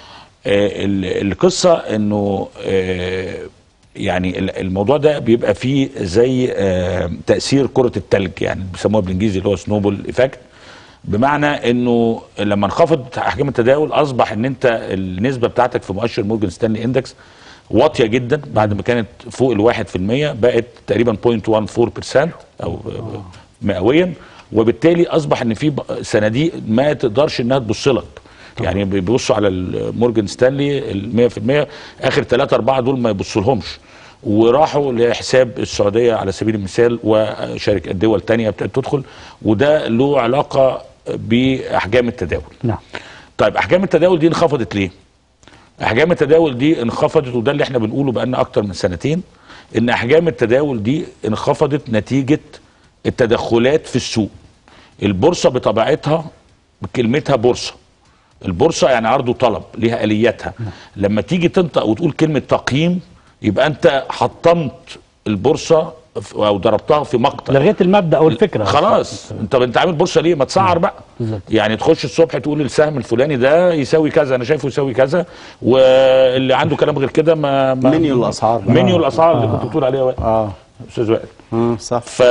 آه، ال- القصه انه آه، يعني ال- الموضوع ده بيبقى فيه زي آه، تاثير كره التلج يعني بيسموها بالانجليزي اللي هو سنوبل ايفكت بمعنى انه لما انخفض احجام التداول اصبح ان انت النسبه بتاعتك في مؤشر مورجان ستانلي اندكس واطيه جدا بعد ما كانت فوق الواحد في المية بقت تقريبا 0.14% او مئويا وبالتالي اصبح ان في ب- صناديق ما تقدرش انها تبص لك يعني بيبصوا على المورجان ستانلي ال 100% اخر 3 4 دول ما يبصوا لهمش وراحوا لحساب السعوديه على سبيل المثال وشركه الدول تانية ابتدت تدخل وده له علاقه باحجام التداول نعم طيب احجام التداول دي انخفضت ليه احجام التداول دي انخفضت وده اللي احنا بنقوله بقالنا اكتر من سنتين ان احجام التداول دي انخفضت نتيجه التدخلات في السوق البورصه بطبيعتها بكلمتها بورصه البورصه يعني عرض وطلب ليها الياتها لما تيجي تنطق وتقول كلمه تقييم يبقى انت حطمت البورصه ف- او ضربتها في مقتل لغيت المبدا او الفكره خلاص انت انت عامل بورصه ليه ما تسعر بقى بالظبط. يعني تخش الصبح تقول السهم الفلاني ده يساوي كذا انا شايفه يساوي كذا واللي عنده كلام غير كده ما, ما منيو الأسعار بقى. منيو الاسعار اللي كنت بتقول عليها وائل. اه استاذ وائل مم، صح ف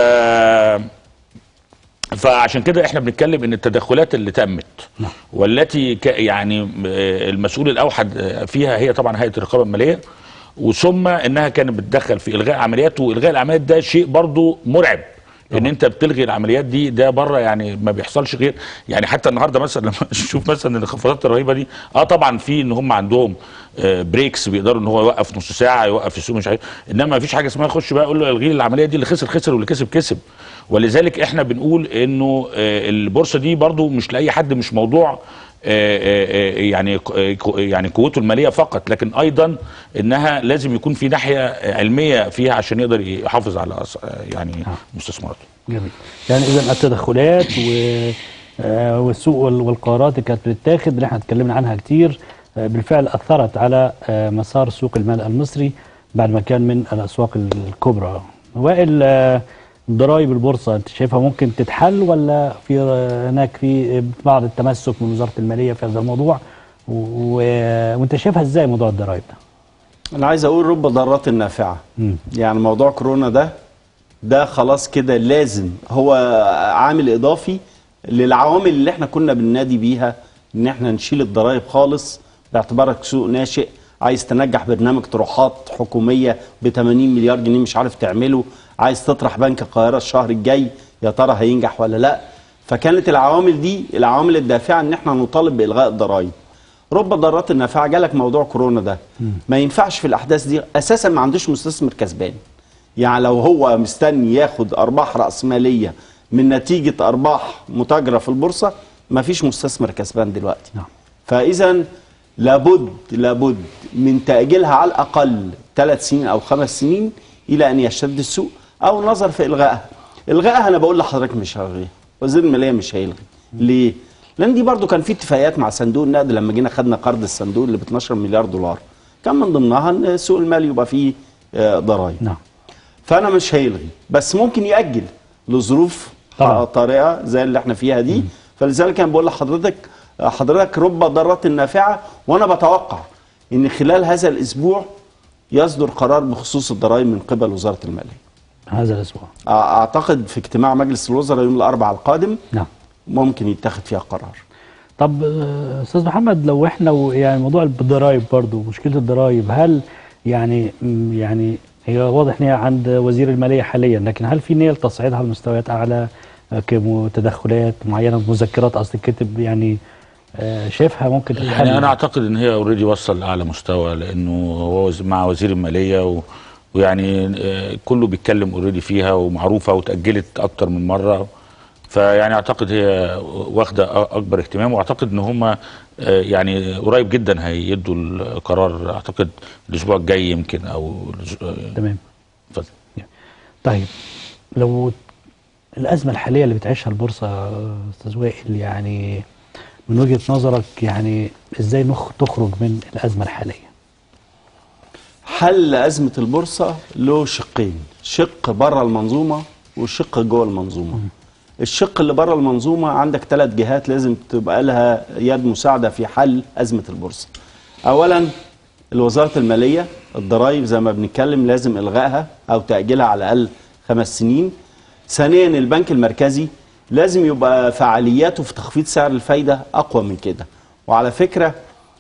فعشان كده احنا بنتكلم ان التدخلات اللي تمت والتي ك يعني آه، المسؤول الاوحد آه، فيها هي طبعا هيئه الرقابه الماليه وثم انها كانت بتدخل في الغاء عمليات والغاء العمليات ده شيء برضو مرعب ان انت بتلغي العمليات دي ده بره يعني ما بيحصلش غير يعني حتى النهارده مثلا لما نشوف مثلا الانخفاضات الرهيبه دي اه طبعا في ان هم عندهم آه، بريكس بيقدروا ان هو يوقف نص ساعه يوقف السوق مش عارف انما ما فيش حاجه اسمها يخش بقى يقول له الغي العمليه دي اللي خسر خسر واللي كسب كسب ولذلك احنا بنقول انه آه، البورصه دي برضو مش لاي حد مش موضوع آه، آه، آه، يعني ق- ق- يعني قوته الماليه فقط لكن ايضا انها لازم يكون في ناحيه علميه فيها عشان يقدر يحافظ على أس- آه، يعني مستثمراته جميل يعني اذا التدخلات و آه، والسوق وال- والقرارات اللي كانت بتتاخد اللي احنا اتكلمنا عنها كتير آه، بالفعل اثرت على آه، مسار سوق المال المصري بعد ما كان من الاسواق الكبرى وائل آه، ضرائب البورصه انت شايفها ممكن تتحل ولا في آه، هناك في بعض التمسك من وزاره الماليه في هذا الموضوع و... و- وانت شايفها ازاي موضوع الضرائب ده؟ انا عايز اقول رب ضارات نافعه مم. يعني موضوع كورونا ده ده خلاص كده لازم هو عامل اضافي للعوامل اللي احنا كنا بننادي بيها ان احنا نشيل الضرائب خالص باعتبارك سوق ناشئ عايز تنجح برنامج طروحات حكوميه ب 80 مليار جنيه مش عارف تعمله عايز تطرح بنك القاهره الشهر الجاي يا ترى هينجح ولا لا فكانت العوامل دي العوامل الدافعه ان احنا نطالب بالغاء الضرائب رب ضارات النافعه جالك موضوع كورونا ده ما ينفعش في الاحداث دي اساسا ما عندوش مستثمر كسبان يعني لو هو مستني ياخد ارباح راسماليه من نتيجه ارباح متاجره في البورصه ما فيش مستثمر كسبان دلوقتي نعم. فاذا لابد لابد من تاجيلها على الاقل ثلاث سنين او خمس سنين الى ان يشتد السوق او نظر في الغائها الغائها انا بقول لحضرتك مش هلغيها وزير الماليه مش هيلغي ليه لان دي برضو كان في اتفاقيات مع صندوق النقد لما جينا خدنا قرض الصندوق اللي ب 12 مليار دولار كان من ضمنها ان سوق المال يبقى فيه آه، ضرائب نعم فانا مش هيلغي بس ممكن ياجل لظروف طبعا. طارئه زي اللي احنا فيها دي فلذلك انا بقول لحضرتك حضرتك رب ضارات نافعه وانا بتوقع ان خلال هذا الاسبوع يصدر قرار بخصوص الضرائب من قبل وزاره الماليه هذا الاسبوع اعتقد في اجتماع مجلس الوزراء يوم الاربعاء القادم نعم ممكن يتخذ فيها قرار طب آه، استاذ محمد لو احنا و- يعني موضوع الضرايب برضو مشكله الضرايب هل يعني م- يعني هي واضح ان هي عند وزير الماليه حاليا لكن هل في نيه لتصعيدها لمستويات اعلى آه، كتدخلات معينه مذكرات اصل الكتب يعني آه، شايفها ممكن تتحل يعني انا اعتقد ان هي اوريدي وصل لاعلى مستوى لانه هو وز- مع وزير الماليه و ويعني آه، كله بيتكلم اوريدي فيها ومعروفه وتاجلت اكتر من مره فيعني اعتقد هي واخده أ- اكبر اهتمام واعتقد ان هم يعني قريب جدا هيدوا القرار اعتقد الاسبوع الجاي يمكن او الأس- آه، تمام اتفضل. طيب لو الازمه الحاليه اللي بتعيشها البورصه آه، استاذ وائل يعني من وجهه نظرك يعني ازاي نخ تخرج من الازمه الحاليه حل أزمة البورصة له شقين شق بره المنظومة وشق جوه المنظومة الشق اللي بره المنظومة عندك ثلاث جهات لازم تبقى لها يد مساعدة في حل أزمة البورصة أولا الوزارة المالية الضرائب زي ما بنتكلم لازم إلغائها أو تأجيلها على الأقل خمس سنين ثانيا البنك المركزي لازم يبقى فعالياته في تخفيض سعر الفايدة أقوى من كده وعلى فكرة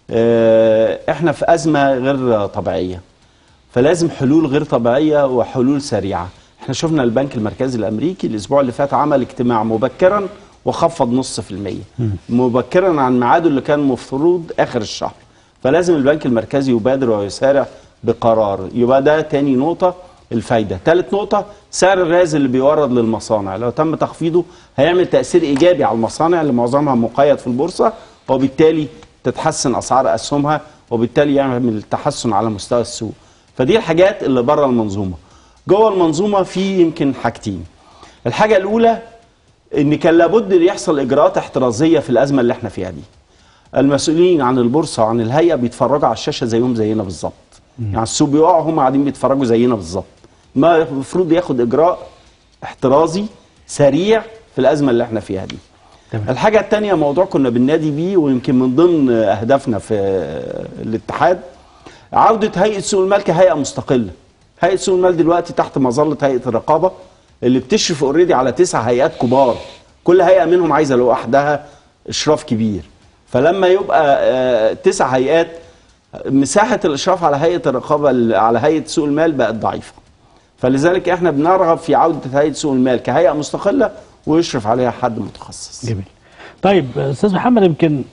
آه، احنا في أزمة غير طبيعية فلازم حلول غير طبيعيه وحلول سريعه احنا شفنا البنك المركزي الامريكي الاسبوع اللي فات عمل اجتماع مبكرا وخفض نص في المية مبكرا عن ميعاده اللي كان مفروض اخر الشهر فلازم البنك المركزي يبادر ويسارع بقرار يبقى ده تاني نقطه الفايده ثالث نقطه سعر الغاز اللي بيورد للمصانع لو تم تخفيضه هيعمل تاثير ايجابي على المصانع اللي معظمها مقيد في البورصه وبالتالي تتحسن اسعار اسهمها وبالتالي يعمل تحسن على مستوى السوق فدي الحاجات اللي بره المنظومه جوه المنظومه في يمكن حاجتين الحاجه الاولى ان كان لابد ان يحصل اجراءات احترازيه في الازمه اللي احنا فيها دي المسؤولين عن البورصه وعن الهيئه بيتفرجوا على الشاشه زيهم زينا بالظبط يعني السوق بيقع هم قاعدين بيتفرجوا زينا بالظبط ما المفروض ياخد اجراء احترازي سريع في الازمه اللي احنا فيها دي تمام. الحاجه الثانيه موضوع كنا بننادي بيه ويمكن من ضمن اهدافنا في الاتحاد عوده هيئه سوق المال كهيئه مستقله هيئه سوق المال دلوقتي تحت مظله هيئه الرقابه اللي بتشرف اوريدي على تسع هيئات كبار كل هيئه منهم عايزه لوحدها اشراف كبير فلما يبقى آه، تسع هيئات مساحه الاشراف على هيئه الرقابه على هيئه سوق المال بقت ضعيفه فلذلك احنا بنرغب في عوده هيئه سوق المال كهيئه مستقله ويشرف عليها حد متخصص جميل طيب استاذ محمد يمكن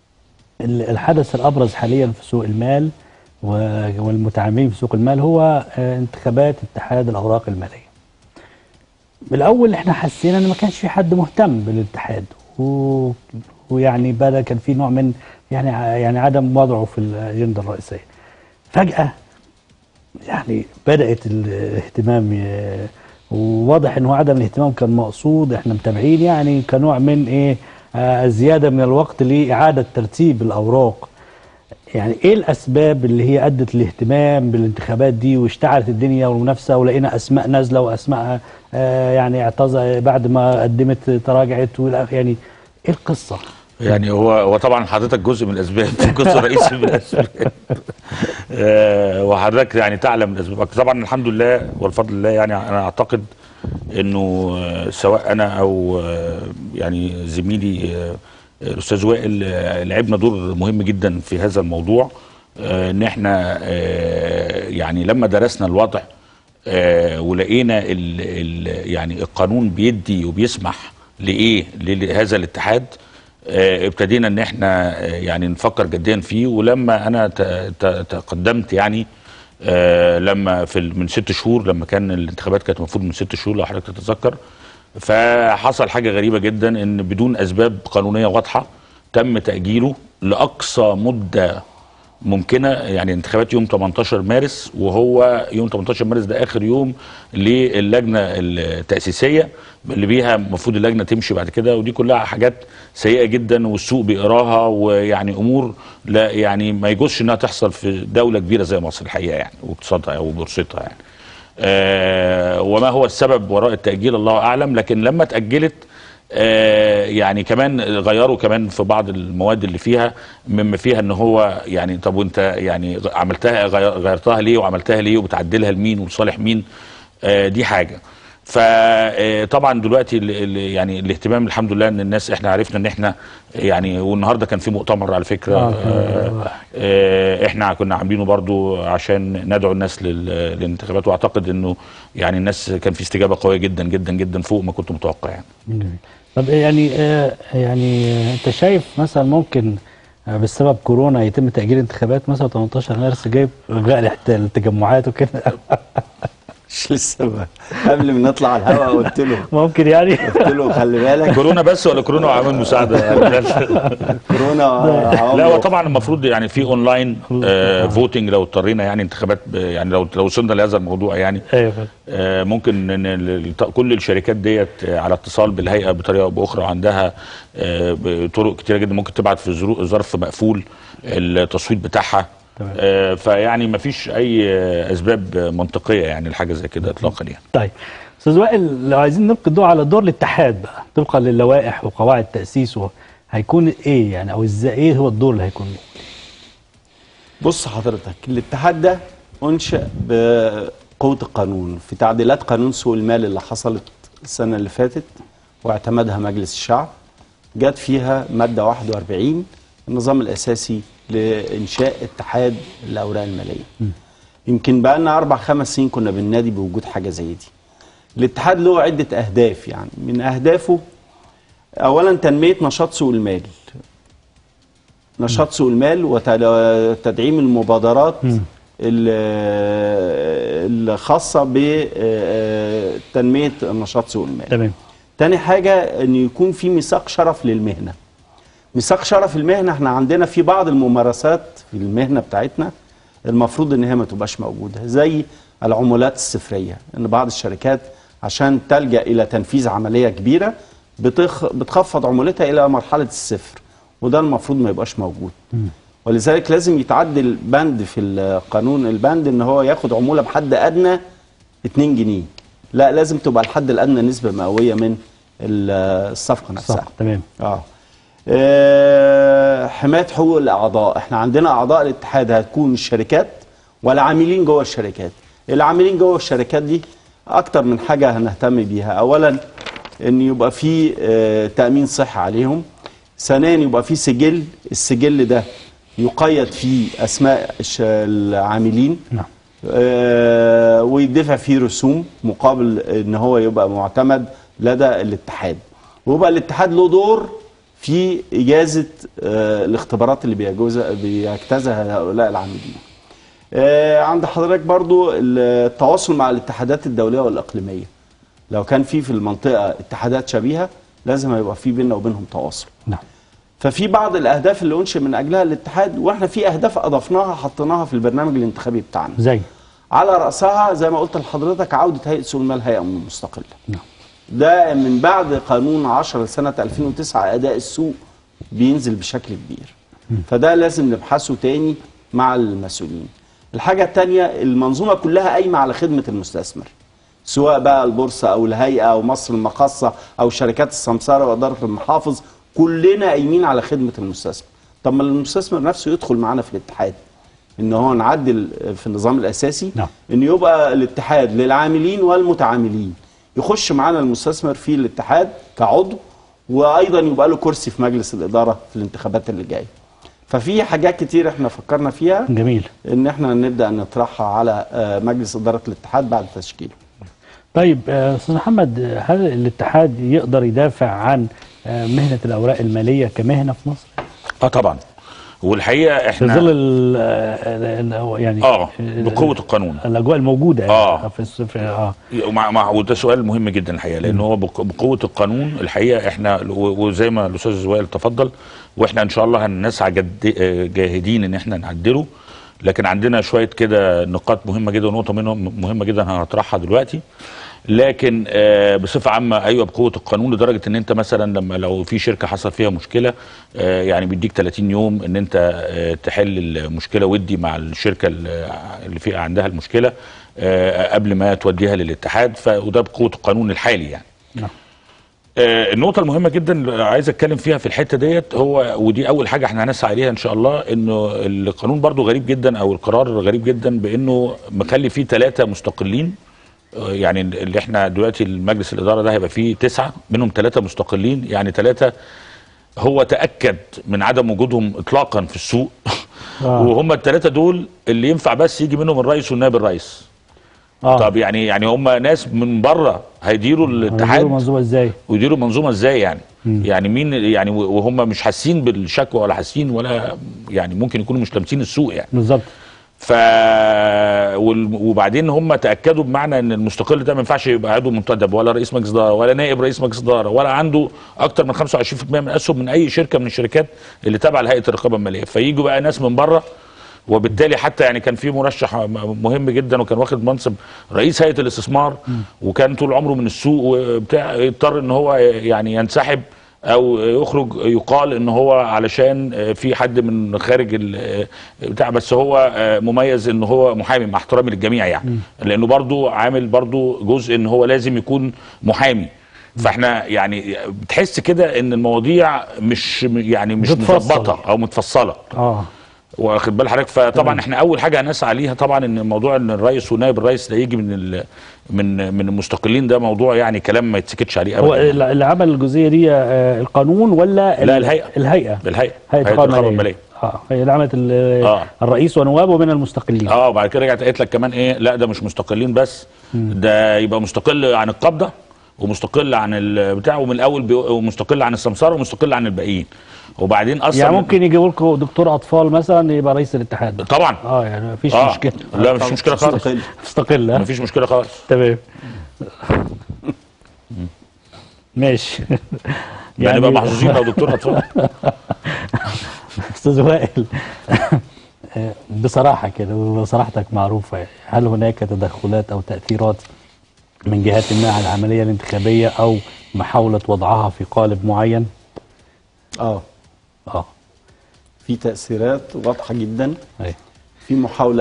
ال- الحدث الابرز حاليا في سوق المال و- والمتعاملين في سوق المال هو آه، انتخابات اتحاد الاوراق الماليه. بالاول احنا حسينا ان ما كانش في حد مهتم بالاتحاد و- ويعني بدا كان في نوع من يعني ع- يعني عدم وضعه في الاجنده الرئيسيه فجاه يعني بدات الاهتمام ي- وواضح ان هو عدم الاهتمام كان مقصود احنا متابعين يعني كنوع من ايه آه زياده من الوقت لاعاده ترتيب الاوراق يعني ايه الاسباب اللي هي ادت الاهتمام بالانتخابات دي واشتعلت الدنيا والمنافسه ولقينا اسماء نازله واسماء آه يعني اعتذر بعد ما قدمت تراجعت والى- يعني ايه القصه؟ يعني هو هو طبعا حضرتك جزء من الاسباب جزء رئيسي من الاسباب آه، وحضرتك يعني تعلم الاسباب طبعا الحمد لله والفضل لله يعني انا اعتقد انه آه، سواء انا او آه، يعني زميلي آه، الاستاذ وائل آه، لعبنا دور مهم جدا في هذا الموضوع آه، ان احنا آه، يعني لما درسنا الوضع آه، ولقينا ال ال يعني القانون بيدي وبيسمح لايه لهذا الاتحاد آه، ابتدينا ان احنا آه، يعني نفكر جديا فيه ولما انا ت- ت- تقدمت يعني آه، لما في ال- من ست شهور لما كان الانتخابات كانت المفروض من ست شهور لو حضرتك تتذكر فحصل حاجه غريبه جدا ان بدون اسباب قانونيه واضحه تم تاجيله لاقصى مده ممكنه يعني انتخابات يوم 18 مارس وهو يوم 18 مارس ده اخر يوم للجنه التاسيسيه اللي بيها المفروض اللجنه تمشي بعد كده ودي كلها حاجات سيئه جدا والسوق بيقراها ويعني امور لا يعني ما يجوزش انها تحصل في دوله كبيره زي مصر الحقيقه يعني واقتصادها وبورصتها يعني. آه وما هو السبب وراء التاجيل الله اعلم لكن لما اتاجلت آه يعني كمان غيروا كمان في بعض المواد اللي فيها مما فيها ان هو يعني طب وانت يعني عملتها غير- غيرتها ليه وعملتها ليه وبتعدلها لمين ولصالح مين آه دي حاجه فطبعا دلوقتي ال- ال- يعني الاهتمام الحمد لله ان الناس احنا عرفنا ان احنا يعني والنهارده كان في مؤتمر على فكره آه، آه آه احنا كنا عاملينه برضو عشان ندعو الناس لل- للانتخابات واعتقد انه يعني الناس كان في استجابه قويه جدا جدا جدا فوق ما كنت متوقع يعني جميل. طب يعني آه يعني آه انت شايف مثلا ممكن آه بسبب كورونا يتم تاجيل انتخابات مثلا 18 مارس جايب الغاء الاحت- التجمعات وكده مش لسه بقى. قبل ما نطلع على الهواء قلت له ممكن يعني قلت له خلي بالك كورونا بس ولا كورونا وعامل مساعده كورونا لا هو عوامل- طبعا المفروض يعني في اونلاين آه فوتنج لو اضطرينا يعني انتخابات ب- يعني لو لو وصلنا لهذا الموضوع يعني ايوه فاهم. آه، ممكن ان ال- ال- كل الشركات ديت آه، على اتصال بالهيئه بطريقه او باخرى وعندها آه، بطرق كتيره جدا ممكن تبعت في ظرو- ظرف مقفول التصويت بتاعها تمام. آه، فيعني ما فيش اي آه، اسباب آه، منطقيه يعني لحاجه زي كده اطلاقا يعني طيب استاذ وائل لو عايزين نلقي الضوء على دور الاتحاد بقى طبقا للوائح وقواعد تاسيسه هيكون ايه يعني او ازاي ايه هو الدور اللي هيكون له؟ بص حضرتك الاتحاد ده انشأ بقوة القانون في تعديلات قانون سوق المال اللي حصلت السنة اللي فاتت واعتمدها مجلس الشعب جت فيها مادة 41 النظام الأساسي لإنشاء اتحاد الأوراق المالية يمكن بقى لنا أربع خمس سنين كنا بننادي بوجود حاجة زي دي الاتحاد له عدة أهداف يعني من أهدافه أولا تنمية نشاط سوق المال نشاط سوق المال وتدعيم المبادرات ال- الخاصة بتنمية نشاط سوق المال تمام تاني حاجة ان يكون في ميثاق شرف للمهنة ميثاق شرف المهنة احنا عندنا في بعض الممارسات في المهنة بتاعتنا المفروض ان هي ما تبقاش موجودة زي العمولات الصفرية ان بعض الشركات عشان تلجأ الى تنفيذ عملية كبيرة بتخ... بتخفض عمولتها الى مرحلة الصفر وده المفروض ما يبقاش موجود ولذلك لازم يتعدل بند في القانون البند ان هو ياخد عمولة بحد ادنى 2 جنيه لا لازم تبقى الحد الادنى نسبة مئوية من ال- الصفقة نفسها صح تمام اه آه، حمايه حقوق الاعضاء احنا عندنا اعضاء الاتحاد هتكون الشركات والعاملين جوه الشركات العاملين جوه الشركات دي اكتر من حاجه هنهتم بيها اولا ان يبقى في آه، تامين صحي عليهم ثانيا يبقى في سجل السجل ده يقيد فيه اسماء الش- العاملين نعم آه، ويدفع فيه رسوم مقابل ان هو يبقى معتمد لدى الاتحاد ويبقى الاتحاد له دور في اجازه آه، الاختبارات اللي بيجوزها بيجتازها هؤلاء العاملين. آه، عند حضرتك برضو التواصل مع الاتحادات الدوليه والاقليميه. لو كان في في المنطقه اتحادات شبيهه لازم هيبقى في بيننا وبينهم تواصل. نعم ففي بعض الاهداف اللي انشئ من اجلها الاتحاد واحنا في اهداف اضفناها حطيناها في البرنامج الانتخابي بتاعنا زي على راسها زي ما قلت لحضرتك عوده هيئه سوق المال هيئه مستقله نعم. ده من بعد قانون 10 سنه 2009 اداء السوق بينزل بشكل كبير فده لازم نبحثه تاني مع المسؤولين الحاجه الثانيه المنظومه كلها قايمه على خدمه المستثمر سواء بقى البورصه او الهيئه او مصر المقاصه او شركات السمساره واداره المحافظ كلنا قايمين على خدمه المستثمر طب ما المستثمر نفسه يدخل معانا في الاتحاد ان هو نعدل في النظام الاساسي نعم. ان يبقى الاتحاد للعاملين والمتعاملين يخش معانا المستثمر في الاتحاد كعضو وايضا يبقى له كرسي في مجلس الاداره في الانتخابات اللي جايه ففي حاجات كتير احنا فكرنا فيها جميل ان احنا نبدا نطرحها على آه، مجلس اداره الاتحاد بعد تشكيله طيب آه، استاذ محمد آه، هل الاتحاد يقدر يدافع عن آه، مهنه الاوراق الماليه كمهنه في مصر اه طبعا والحقيقه في احنا ظل ال- آه، ال- هو يعني اه بقوه القانون الاجواء الموجوده يعني آه. في الس- في اه ومع مع وده سؤال مهم جدا الحقيقه لان هو بق- بقوه القانون الحقيقه احنا و- وزي ما الاستاذ وائل تفضل واحنا ان شاء الله هنسعى جد آه، جاهدين ان احنا نعدله لكن عندنا شويه كده نقاط مهمه جدا ونقطه منهم مهمه جدا هنطرحها دلوقتي لكن آه، بصفه عامه ايوه بقوه القانون لدرجه ان انت مثلا لما لو في شركه حصل فيها مشكله آه، يعني بيديك 30 يوم ان انت آه، تحل المشكله ودي مع الشركه اللي اللي فيها عندها المشكله آه، قبل ما توديها للاتحاد ف- وده بقوه القانون الحالي يعني نعم. آه، النقطة المهمة جدا اللي عايز اتكلم فيها في الحتة ديت هو ودي أول حاجة احنا هنسعى عليها إن شاء الله إنه القانون برضو غريب جدا أو القرار غريب جدا بإنه مخلي فيه ثلاثة مستقلين آه، يعني اللي احنا دلوقتي المجلس الإدارة ده هيبقى فيه تسعة منهم ثلاثة مستقلين يعني ثلاثة هو تأكد من عدم وجودهم إطلاقا في السوق آه. وهم الثلاثة دول اللي ينفع بس يجي منهم الرئيس والنائب الرئيس اه طب يعني يعني هم ناس من بره هيديروا الاتحاد منظومه ازاي ويديروا منظومه ازاي يعني يعني مين يعني وهم مش حاسين بالشكوى ولا حاسين ولا يعني ممكن يكونوا مش لامسين السوق يعني بالظبط ف وال- وبعدين هم تاكدوا بمعنى ان المستقل ده ما ينفعش يبقى عضو منتدب ولا رئيس مجلس اداره ولا نائب رئيس مجلس اداره ولا عنده اكتر من 25% من الاسهم من اي شركه من الشركات اللي تابعه لهيئه الرقابه الماليه فييجوا بقى ناس من بره وبالتالي حتى يعني كان في مرشح م- مهم جدا وكان واخد منصب رئيس هيئه الاستثمار وكان طول عمره من السوق وبتاع يضطر ان هو يعني ينسحب او يخرج يقال ان هو علشان في حد من خارج ال- بتاع بس هو مميز ان هو محامي مع احترامي للجميع يعني لانه برضو عامل برضو جزء ان هو لازم يكون محامي فاحنا يعني بتحس كده ان المواضيع مش يعني مش متفصلة. مظبطه او متفصله اه واخد بال حضرتك فطبعا احنا اول حاجه هنسعى عليها طبعا ان موضوع ان الرئيس ونائب الرئيس ده يجي من ال من من المستقلين ده موضوع يعني كلام ما يتسكتش عليه هو ابدا اللي اللي عمل الجزئيه دي آه، القانون ولا لا، ال- الهيئة. الهيئه الهيئه هيئه الرقابه الماليه اه هي اللي عملت ال- آه. الرئيس ونوابه من المستقلين اه وبعد كده رجعت قالت لك كمان ايه لا ده مش مستقلين بس ده يبقى مستقل عن القبضه ومستقل عن البتاع ومن الاول بي- ومستقل عن السمساره ومستقل عن الباقيين وبعدين اصلا يعني ممكن يجيبوا لكم دكتور اطفال مثلا يبقى رئيس الاتحاد طبعا اه يعني مفيش اه مشكله لا مفيش مشكله خالص مستقل. مستقل ها؟ مفيش مشكله خالص تمام ماشي يعني نبقى محظوظين لو دكتور اطفال استاذ وائل بصراحه كده وصراحتك معروفه يعني. هل هناك تدخلات او تاثيرات من جهات ما على العمليه الانتخابيه او محاوله وضعها في قالب معين؟ اه اه في تاثيرات واضحه جدا أي. في محاوله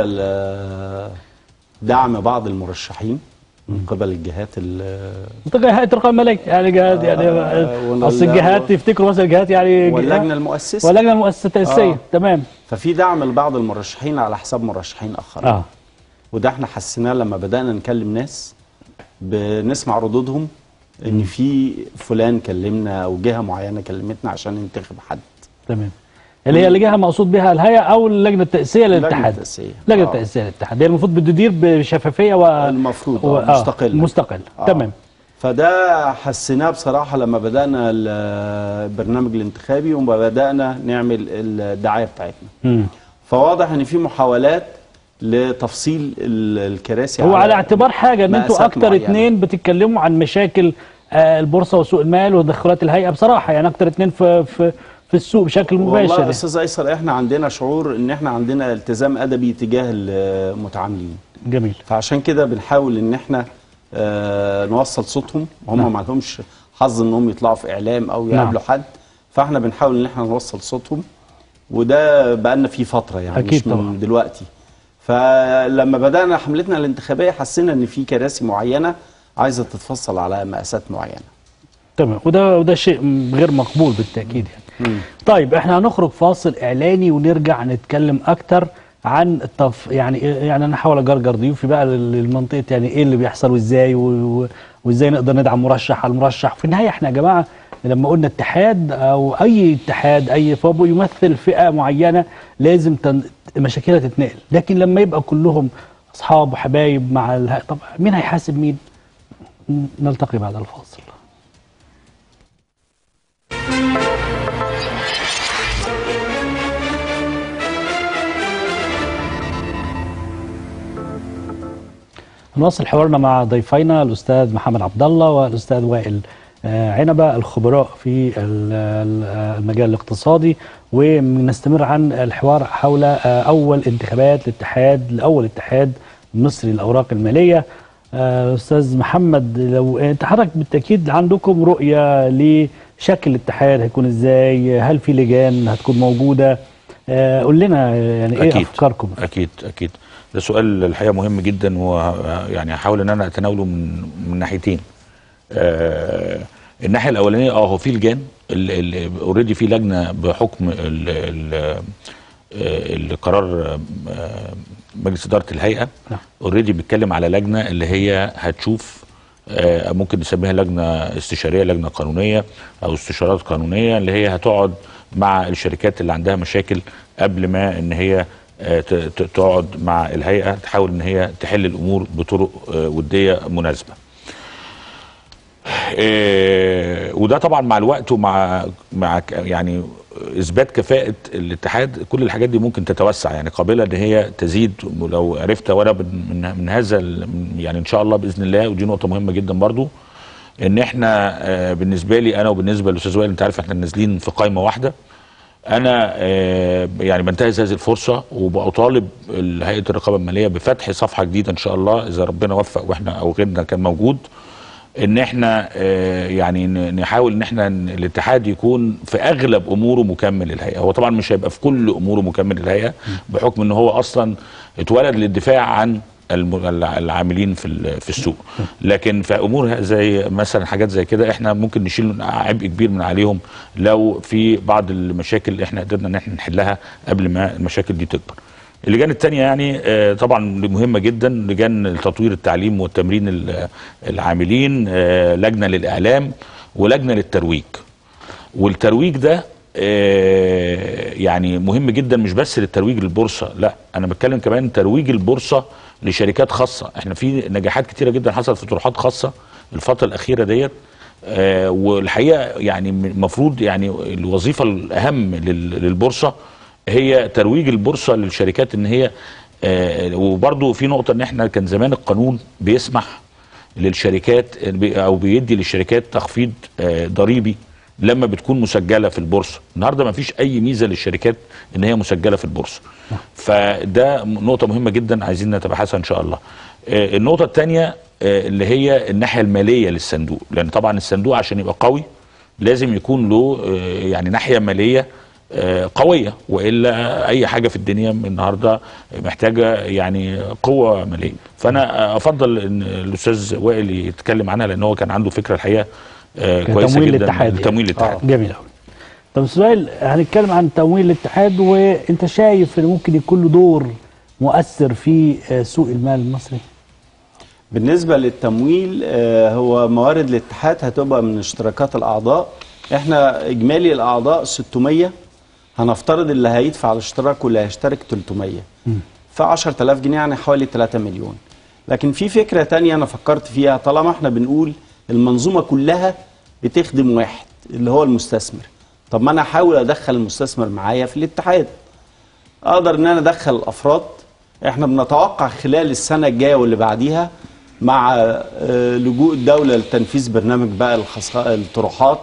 لدعم بعض المرشحين من قبل الجهات ال- منطقه هيئه الرقابه الماليه يعني جهات يعني آه، ولا- اصل الجهات يفتكروا مثلا الجهات يعني واللجنه المؤسسه واللجنه المؤسسه التاسيسيه آه. تمام ففي دعم لبعض المرشحين على حساب مرشحين اخرين اه وده احنا حسيناه لما بدانا نكلم ناس بنسمع ردودهم ان في فلان كلمنا او جهه معينه كلمتنا عشان ننتخب حد تمام اللي هي الجهه مقصود بها الهيئه او اللجنه التاسيسيه للاتحاد التأسيسية. لجنه آه. التاسيسيه للاتحاد هي المفروض بتدير بشفافيه و المفروض و... آه، مستقلة. مستقل آه. تمام فده حسيناه بصراحه لما بدانا ال- البرنامج الانتخابي وبدانا نعمل الدعايه بتاعتنا مم. فواضح ان في محاولات لتفصيل ال- الكراسي هو على اعتبار حاجه ان انتوا مقاسات اكتر معينة. اتنين بتتكلموا عن مشاكل آه، البورصه وسوق المال وتدخلات الهيئه بصراحه يعني اكتر اتنين في في في السوق بشكل والله مباشر يا استاذ ايسر احنا عندنا شعور ان احنا عندنا التزام ادبي تجاه المتعاملين جميل فعشان كده بنحاول ان احنا آه نوصل صوتهم هم نعم. ما لهمش حظ انهم يطلعوا في اعلام او نعم. يقابلوا حد فاحنا بنحاول ان احنا نوصل صوتهم وده بقالنا فيه فتره يعني أكيد مش من طبعا. دلوقتي فلما بدانا حملتنا الانتخابيه حسينا ان في كراسي معينه عايزه تتفصل على مقاسات معينه تمام وده وده شيء م- غير مقبول بالتاكيد يعني طيب احنا هنخرج فاصل اعلاني ونرجع نتكلم اكتر عن التف يعني يعني انا هحاول اجرجر ضيوفي بقى لل- للمنطقه يعني ايه اللي بيحصل وازاي و- و- وازاي نقدر ندعم مرشح على المرشح في النهايه احنا يا جماعه لما قلنا اتحاد او اي اتحاد اي فابو يمثل فئه معينه لازم تن... مشاكلها تتنقل لكن لما يبقى كلهم اصحاب وحبايب مع اله... طب مين هيحاسب مين نلتقي بعد الفاصل نواصل حوارنا مع ضيفينا الاستاذ محمد عبد الله والاستاذ وائل آه، عنبه الخبراء في ال- ال- المجال الاقتصادي ونستمر عن الحوار حول آه، اول انتخابات الاتحاد لاول اتحاد مصري للاوراق الماليه آه، استاذ محمد لو انت حضرتك بالتاكيد عندكم رؤيه لشكل الاتحاد هيكون ازاي هل في لجان هتكون موجوده آه، قول لنا يعني ايه أكيد. افكاركم اكيد اكيد ده سؤال الحقيقه مهم جدا ويعني هحاول ان انا اتناوله من من ناحيتين آه الناحيه الاولانيه اه هو في لجان اوريدي في لجنه بحكم ال ال آه، القرار آه، مجلس اداره الهيئه نعم. اوريدي بيتكلم على لجنه اللي هي هتشوف آه، ممكن نسميها لجنه استشاريه لجنه قانونيه او استشارات قانونيه اللي هي هتقعد مع الشركات اللي عندها مشاكل قبل ما ان هي آه، ت- ت- تقعد مع الهيئه تحاول ان هي تحل الامور بطرق آه، وديه مناسبه. آه، وده طبعا مع الوقت ومع مع ك- يعني اثبات كفاءه الاتحاد كل الحاجات دي ممكن تتوسع يعني قابله ان هي تزيد ولو عرفت وانا من من- من هذا ال- يعني ان شاء الله باذن الله ودي نقطه مهمه جدا برضو ان احنا آه، بالنسبه لي انا وبالنسبه للاستاذ وائل انت عارف احنا نازلين في قائمه واحده انا آه، يعني بنتهز هذه الفرصه وبطالب هيئه الرقابه الماليه بفتح صفحه جديده ان شاء الله اذا ربنا وفق واحنا او غيرنا كان موجود ان احنا آه، يعني ن- نحاول ان احنا ن- الاتحاد يكون في اغلب اموره مكمل للهيئه هو طبعا مش هيبقى في كل اموره مكمل للهيئه بحكم ان هو اصلا اتولد للدفاع عن الم- الع- العاملين في ال- في السوق لكن في امور زي مثلا حاجات زي كده احنا ممكن نشيل عبء كبير من عليهم لو في بعض المشاكل اللي احنا قدرنا ان احنا نحلها قبل ما المشاكل دي تكبر اللجان التانية يعني آه، طبعا مهمة جدا لجان تطوير التعليم والتمرين ال- العاملين آه، لجنة للإعلام ولجنة للترويج والترويج ده آه، يعني مهم جدا مش بس للترويج للبورصة لا أنا بتكلم كمان ترويج البورصة لشركات خاصة احنا في نجاحات كتيرة جدا حصلت في طروحات خاصة الفترة الأخيرة ديت آه، والحقيقة يعني المفروض يعني الوظيفة الأهم لل- للبورصة هي ترويج البورصه للشركات ان هي آه وبرضو في نقطه ان احنا كان زمان القانون بيسمح للشركات بي- او بيدي للشركات تخفيض آه ضريبي لما بتكون مسجله في البورصه النهارده ما فيش اي ميزه للشركات ان هي مسجله في البورصه فده م- نقطه مهمه جدا عايزين نتبحثها ان شاء الله آه النقطه الثانيه اللي هي الناحيه الماليه للصندوق لان طبعا الصندوق عشان يبقى قوي لازم يكون له آه، يعني ناحيه ماليه آه، قويه والا اي حاجه في الدنيا النهارده محتاجه يعني قوه ماليه فانا افضل ان الاستاذ وائل يتكلم عنها لان هو كان عنده فكره الحقيقه آه، كويسه كتمويل جدا الاتحاد يعني. تمويل الاتحاد جميل قوي طب سؤال هنتكلم عن تمويل الاتحاد وانت شايف ان ممكن يكون له دور مؤثر في آه، سوق المال المصري بالنسبة للتمويل آه، هو موارد الاتحاد هتبقى من اشتراكات الأعضاء احنا إجمالي الأعضاء 600 هنفترض اللي هيدفع الاشتراك واللي هيشترك 300 ف 10000 جنيه يعني حوالي 3 مليون لكن في فكرة تانية أنا فكرت فيها طالما احنا بنقول المنظومة كلها بتخدم واحد اللي هو المستثمر طب ما أنا أحاول أدخل المستثمر معايا في الاتحاد اقدر ان انا ادخل الافراد احنا بنتوقع خلال السنه الجايه واللي بعديها مع آه، لجوء الدوله لتنفيذ برنامج بقى الخصا- الطروحات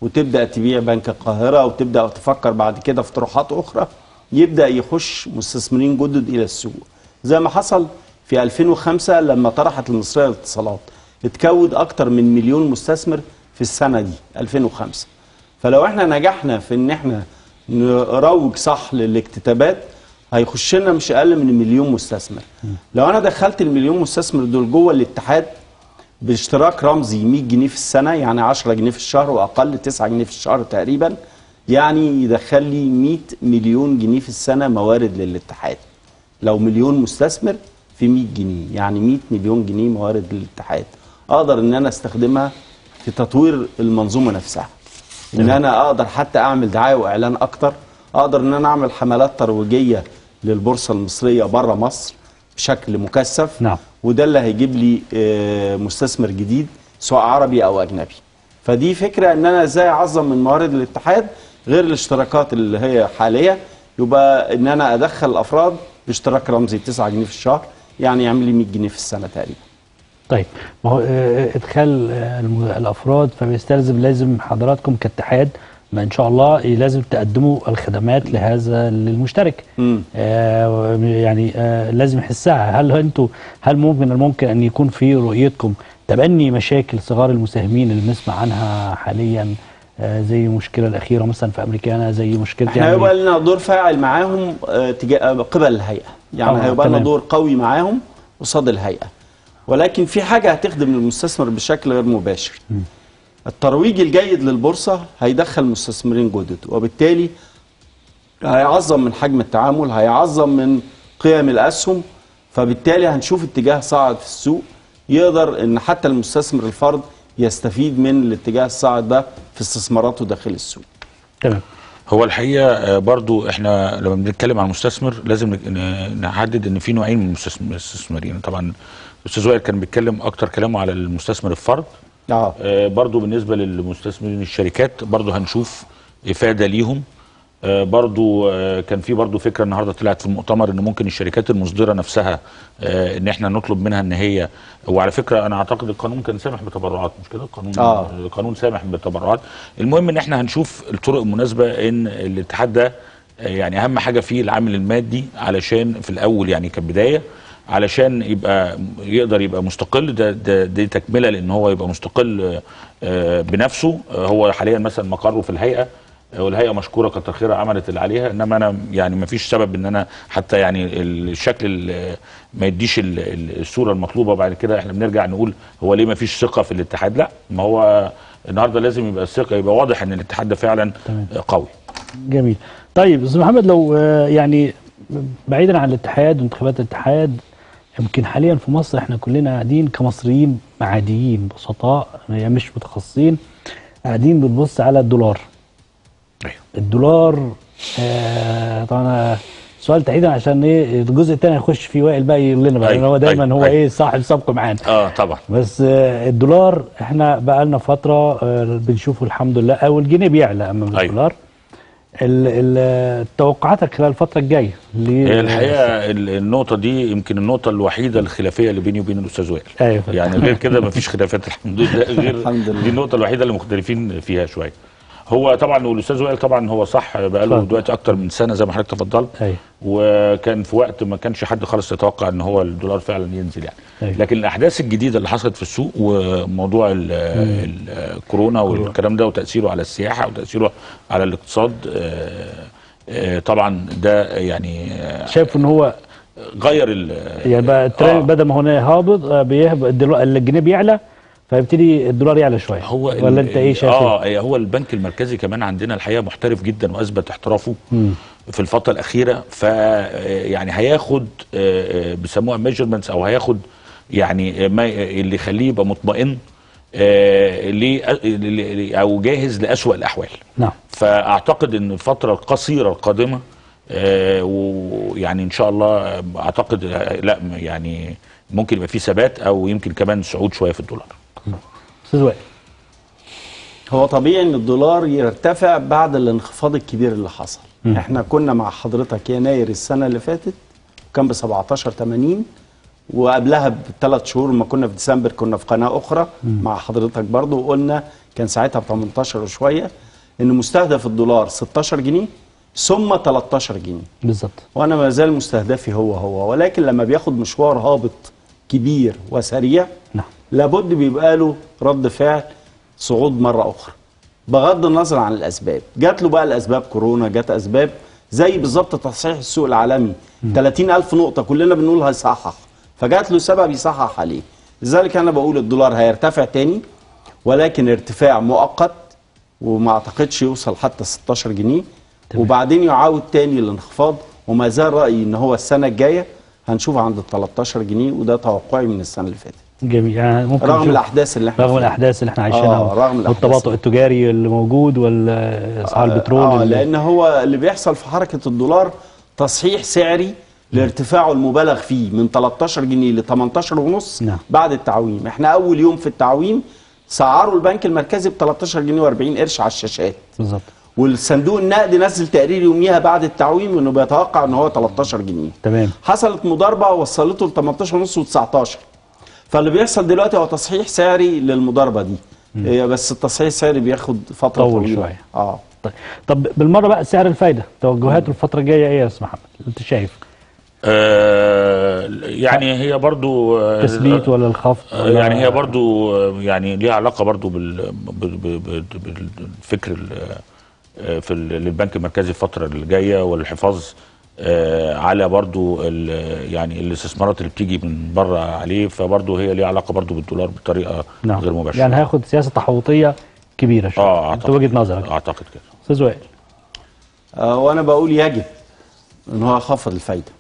وتبدا تبيع بنك القاهره وتبدا تفكر بعد كده في طروحات اخرى يبدا يخش مستثمرين جدد الى السوق زي ما حصل في 2005 لما طرحت المصريه للاتصالات اتكود اكتر من مليون مستثمر في السنه دي 2005 فلو احنا نجحنا في ان احنا نروج صح للاكتتابات هيخش لنا مش اقل من مليون مستثمر لو انا دخلت المليون مستثمر دول جوه الاتحاد باشتراك رمزي 100 جنيه في السنه يعني 10 جنيه في الشهر واقل 9 جنيه في الشهر تقريبا يعني يدخل لي 100 مليون جنيه في السنه موارد للاتحاد لو مليون مستثمر في 100 جنيه يعني 100 مليون جنيه موارد للاتحاد اقدر ان انا استخدمها في تطوير المنظومه نفسها ان انا اقدر حتى اعمل دعايه واعلان اكتر اقدر ان انا اعمل حملات ترويجيه للبورصه المصريه بره مصر بشكل مكثف نعم. وده اللي هيجيب لي آه، مستثمر جديد سواء عربي او اجنبي فدي فكره ان انا ازاي اعظم من موارد الاتحاد غير الاشتراكات اللي هي حاليه يبقى ان انا ادخل الافراد باشتراك رمزي 9 جنيه في الشهر يعني يعمل لي 100 جنيه في السنه تقريبا طيب ما هو آه، ادخال آه، الم- الافراد فبيستلزم لازم حضراتكم كاتحاد ما ان شاء الله لازم تقدموا الخدمات لهذا للمشترك مم. آه يعني آه لازم يحسها هل انتوا هل ممكن الممكن ان يكون في رؤيتكم تبني مشاكل صغار المساهمين اللي بنسمع عنها حاليا آه زي المشكله الاخيره مثلا في امريكانا زي مشكله احنا هيبقى لنا دور فاعل معاهم آه، تجاه قبل الهيئه يعني آه، هيبقى لنا تمام. دور قوي معاهم قصاد الهيئه ولكن في حاجه هتخدم المستثمر بشكل غير مباشر الترويج الجيد للبورصه هيدخل مستثمرين جدد وبالتالي هيعظم من حجم التعامل هيعظم من قيم الاسهم فبالتالي هنشوف اتجاه صاعد في السوق يقدر ان حتى المستثمر الفرد يستفيد من الاتجاه الصاعد ده في استثماراته داخل السوق تمام هو الحقيقه آه، برضو احنا لما بنتكلم عن المستثمر لازم ن- ن- نحدد ان في نوعين من المستثم- المستثمرين طبعا الاستاذ وائل كان بيتكلم اكتر كلامه على المستثمر الفرد اه آه، برضو بالنسبه للمستثمرين الشركات برضو هنشوف افاده ليهم آه، برضو آه، كان في برضو فكره النهارده طلعت في المؤتمر ان ممكن الشركات المصدره نفسها آه، ان احنا نطلب منها ان هي وعلى فكره انا اعتقد القانون كان سامح بتبرعات مش كده القانون آه. القانون سامح بالتبرعات المهم ان احنا هنشوف الطرق المناسبه ان الاتحاد ده آه، يعني اهم حاجه فيه العامل المادي علشان في الاول يعني كبدايه علشان يبقى يقدر يبقى مستقل ده, ده دي تكمله لان هو يبقى مستقل آه، آه، بنفسه آه، هو حاليا مثلا مقره في الهيئه آه، والهيئه مشكوره كتر خيرها عملت اللي عليها انما انا يعني ما فيش سبب ان انا حتى يعني الشكل ال- ما يديش ال- ال- الصوره المطلوبه بعد كده احنا بنرجع نقول هو ليه ما فيش ثقه في الاتحاد لا ما هو النهارده لازم يبقى الثقه يبقى واضح ان الاتحاد ده فعلا تمام. آه، قوي جميل طيب استاذ محمد لو آه، يعني بعيدا عن الاتحاد وانتخابات الاتحاد يمكن حاليا في مصر احنا كلنا قاعدين كمصريين عاديين بسطاء يعني مش متخصصين قاعدين بنبص على الدولار ايوه الدولار آه طبعا سؤال تحديدا عشان ايه الجزء الثاني هيخش فيه وائل بقى يقول لنا بقى أيوة، لان هو دايما أيوة، هو أيوة. ايه صاحب سبق معانا اه طبعا بس آه، الدولار احنا بقى لنا فتره آه، بنشوفه الحمد لله او الجنيه بيعلى امام أيوة. الدولار ال- ال- توقعاتك خلال الفتره الجايه ليه- هي الحقيقه ال- النقطه دي يمكن النقطه الوحيده الخلافيه اللي بيني وبين الاستاذ وائل ايوه يعني غير كده مفيش خلافات الحمد لله غير الحمد لله. دي النقطه الوحيده اللي مختلفين فيها شويه هو طبعا والاستاذ وائل طبعا هو صح بقاله اتفضل. دلوقتي اكتر من سنه زي ما حضرتك تفضلت ايوه وكان في وقت ما كانش حد خالص يتوقع ان هو الدولار فعلا ينزل يعني أيوة. لكن الاحداث الجديده اللي حصلت في السوق وموضوع ال- ال- الكورونا والكلام ده وتاثيره على السياحه وتاثيره على الاقتصاد آه، آه، طبعا ده يعني آه، شايف ان هو غير ال يعني بقى الترند آه. بدل ما هو هابط آه، بيهبط الدولار- الجنيه بيعلى فيبتدي الدولار يعلى شويه هو ال- ولا انت ايه شايف اه إيه، هو البنك المركزي كمان عندنا الحقيقه محترف جدا واثبت احترافه مم. في الفتره الاخيره ف يعني هياخد آه، آه، بيسموها ميجرمنتس او هياخد يعني آه، ما اللي يخليه يبقى مطمئن آه، ليه- ل- او جاهز لاسوأ الاحوال نعم فاعتقد ان الفتره القصيره القادمه آه، ويعني ان شاء الله آه، اعتقد آه، لا يعني ممكن يبقى في ثبات او يمكن كمان صعود شويه في الدولار استاذ وائل هو طبيعي ان الدولار يرتفع بعد الانخفاض الكبير اللي حصل مم. احنا كنا مع حضرتك يناير السنه اللي فاتت كان ب 17 80 وقبلها بثلاث شهور ما كنا في ديسمبر كنا في قناه اخرى مع حضرتك برضو وقلنا كان ساعتها ب 18 وشويه ان مستهدف الدولار 16 جنيه ثم 13 جنيه بالظبط وانا ما زال مستهدفي هو هو ولكن لما بياخد مشوار هابط كبير وسريع نعم لابد بيبقى له رد فعل صعود مره اخرى بغض النظر عن الاسباب جات له بقى الاسباب كورونا جات اسباب زي بالظبط تصحيح السوق العالمي 30 الف نقطه كلنا بنقول هيصحح فجات له سبب يصحح عليه لذلك انا بقول الدولار هيرتفع تاني ولكن ارتفاع مؤقت وما اعتقدش يوصل حتى 16 جنيه تمام. وبعدين يعاود تاني الانخفاض وما زال رايي ان هو السنه الجايه هنشوف عند ال 13 جنيه وده توقعي من السنه اللي فاتت جميل يعني ممكن رغم نشوف- الاحداث اللي احنا رغم فيها. الاحداث اللي احنا عايشينها آه، رغم الأحداث. والتباطؤ التجاري اللي موجود والاسعار البترول اه اللي- لان هو اللي بيحصل في حركه الدولار تصحيح سعري لارتفاعه المبالغ فيه من 13 جنيه ل 18 ونص نعم. بعد التعويم احنا اول يوم في التعويم سعروا البنك المركزي ب 13 جنيه و40 قرش على الشاشات بالظبط والصندوق النقد نزل تقرير يوميها بعد التعويم انه بيتوقع ان هو 13 جنيه تمام حصلت مضاربه وصلته ل 18 ونص و19 فاللي بيحصل دلوقتي هو تصحيح سعري للمضاربه دي إيه بس التصحيح السعري بياخد فتره طول طويله شوية. اه طيب طب بالمره بقى سعر الفايده توجهاته الفتره الجايه ايه يا استاذ محمد انت شايف آه يعني هي برضو آه، تثبيت ولا الخفض آه، ولا- يعني هي برضو آه، يعني ليها علاقه برضو بال بال- بال- بال- بالفكر ال- آه، في ال- للبنك المركزي الفتره اللي جايه والحفاظ آه، على برضو ال- يعني الاستثمارات اللي بتيجي من بره عليه فبرضو هي ليها علاقه برضو بالدولار بطريقه نعم غير مباشره يعني هياخد سياسه تحوطيه كبيره شويه اه انت اعتقد وجهه نظرك اعتقد كده استاذ وائل آه، وانا بقول يجب ان هو يخفض الفايده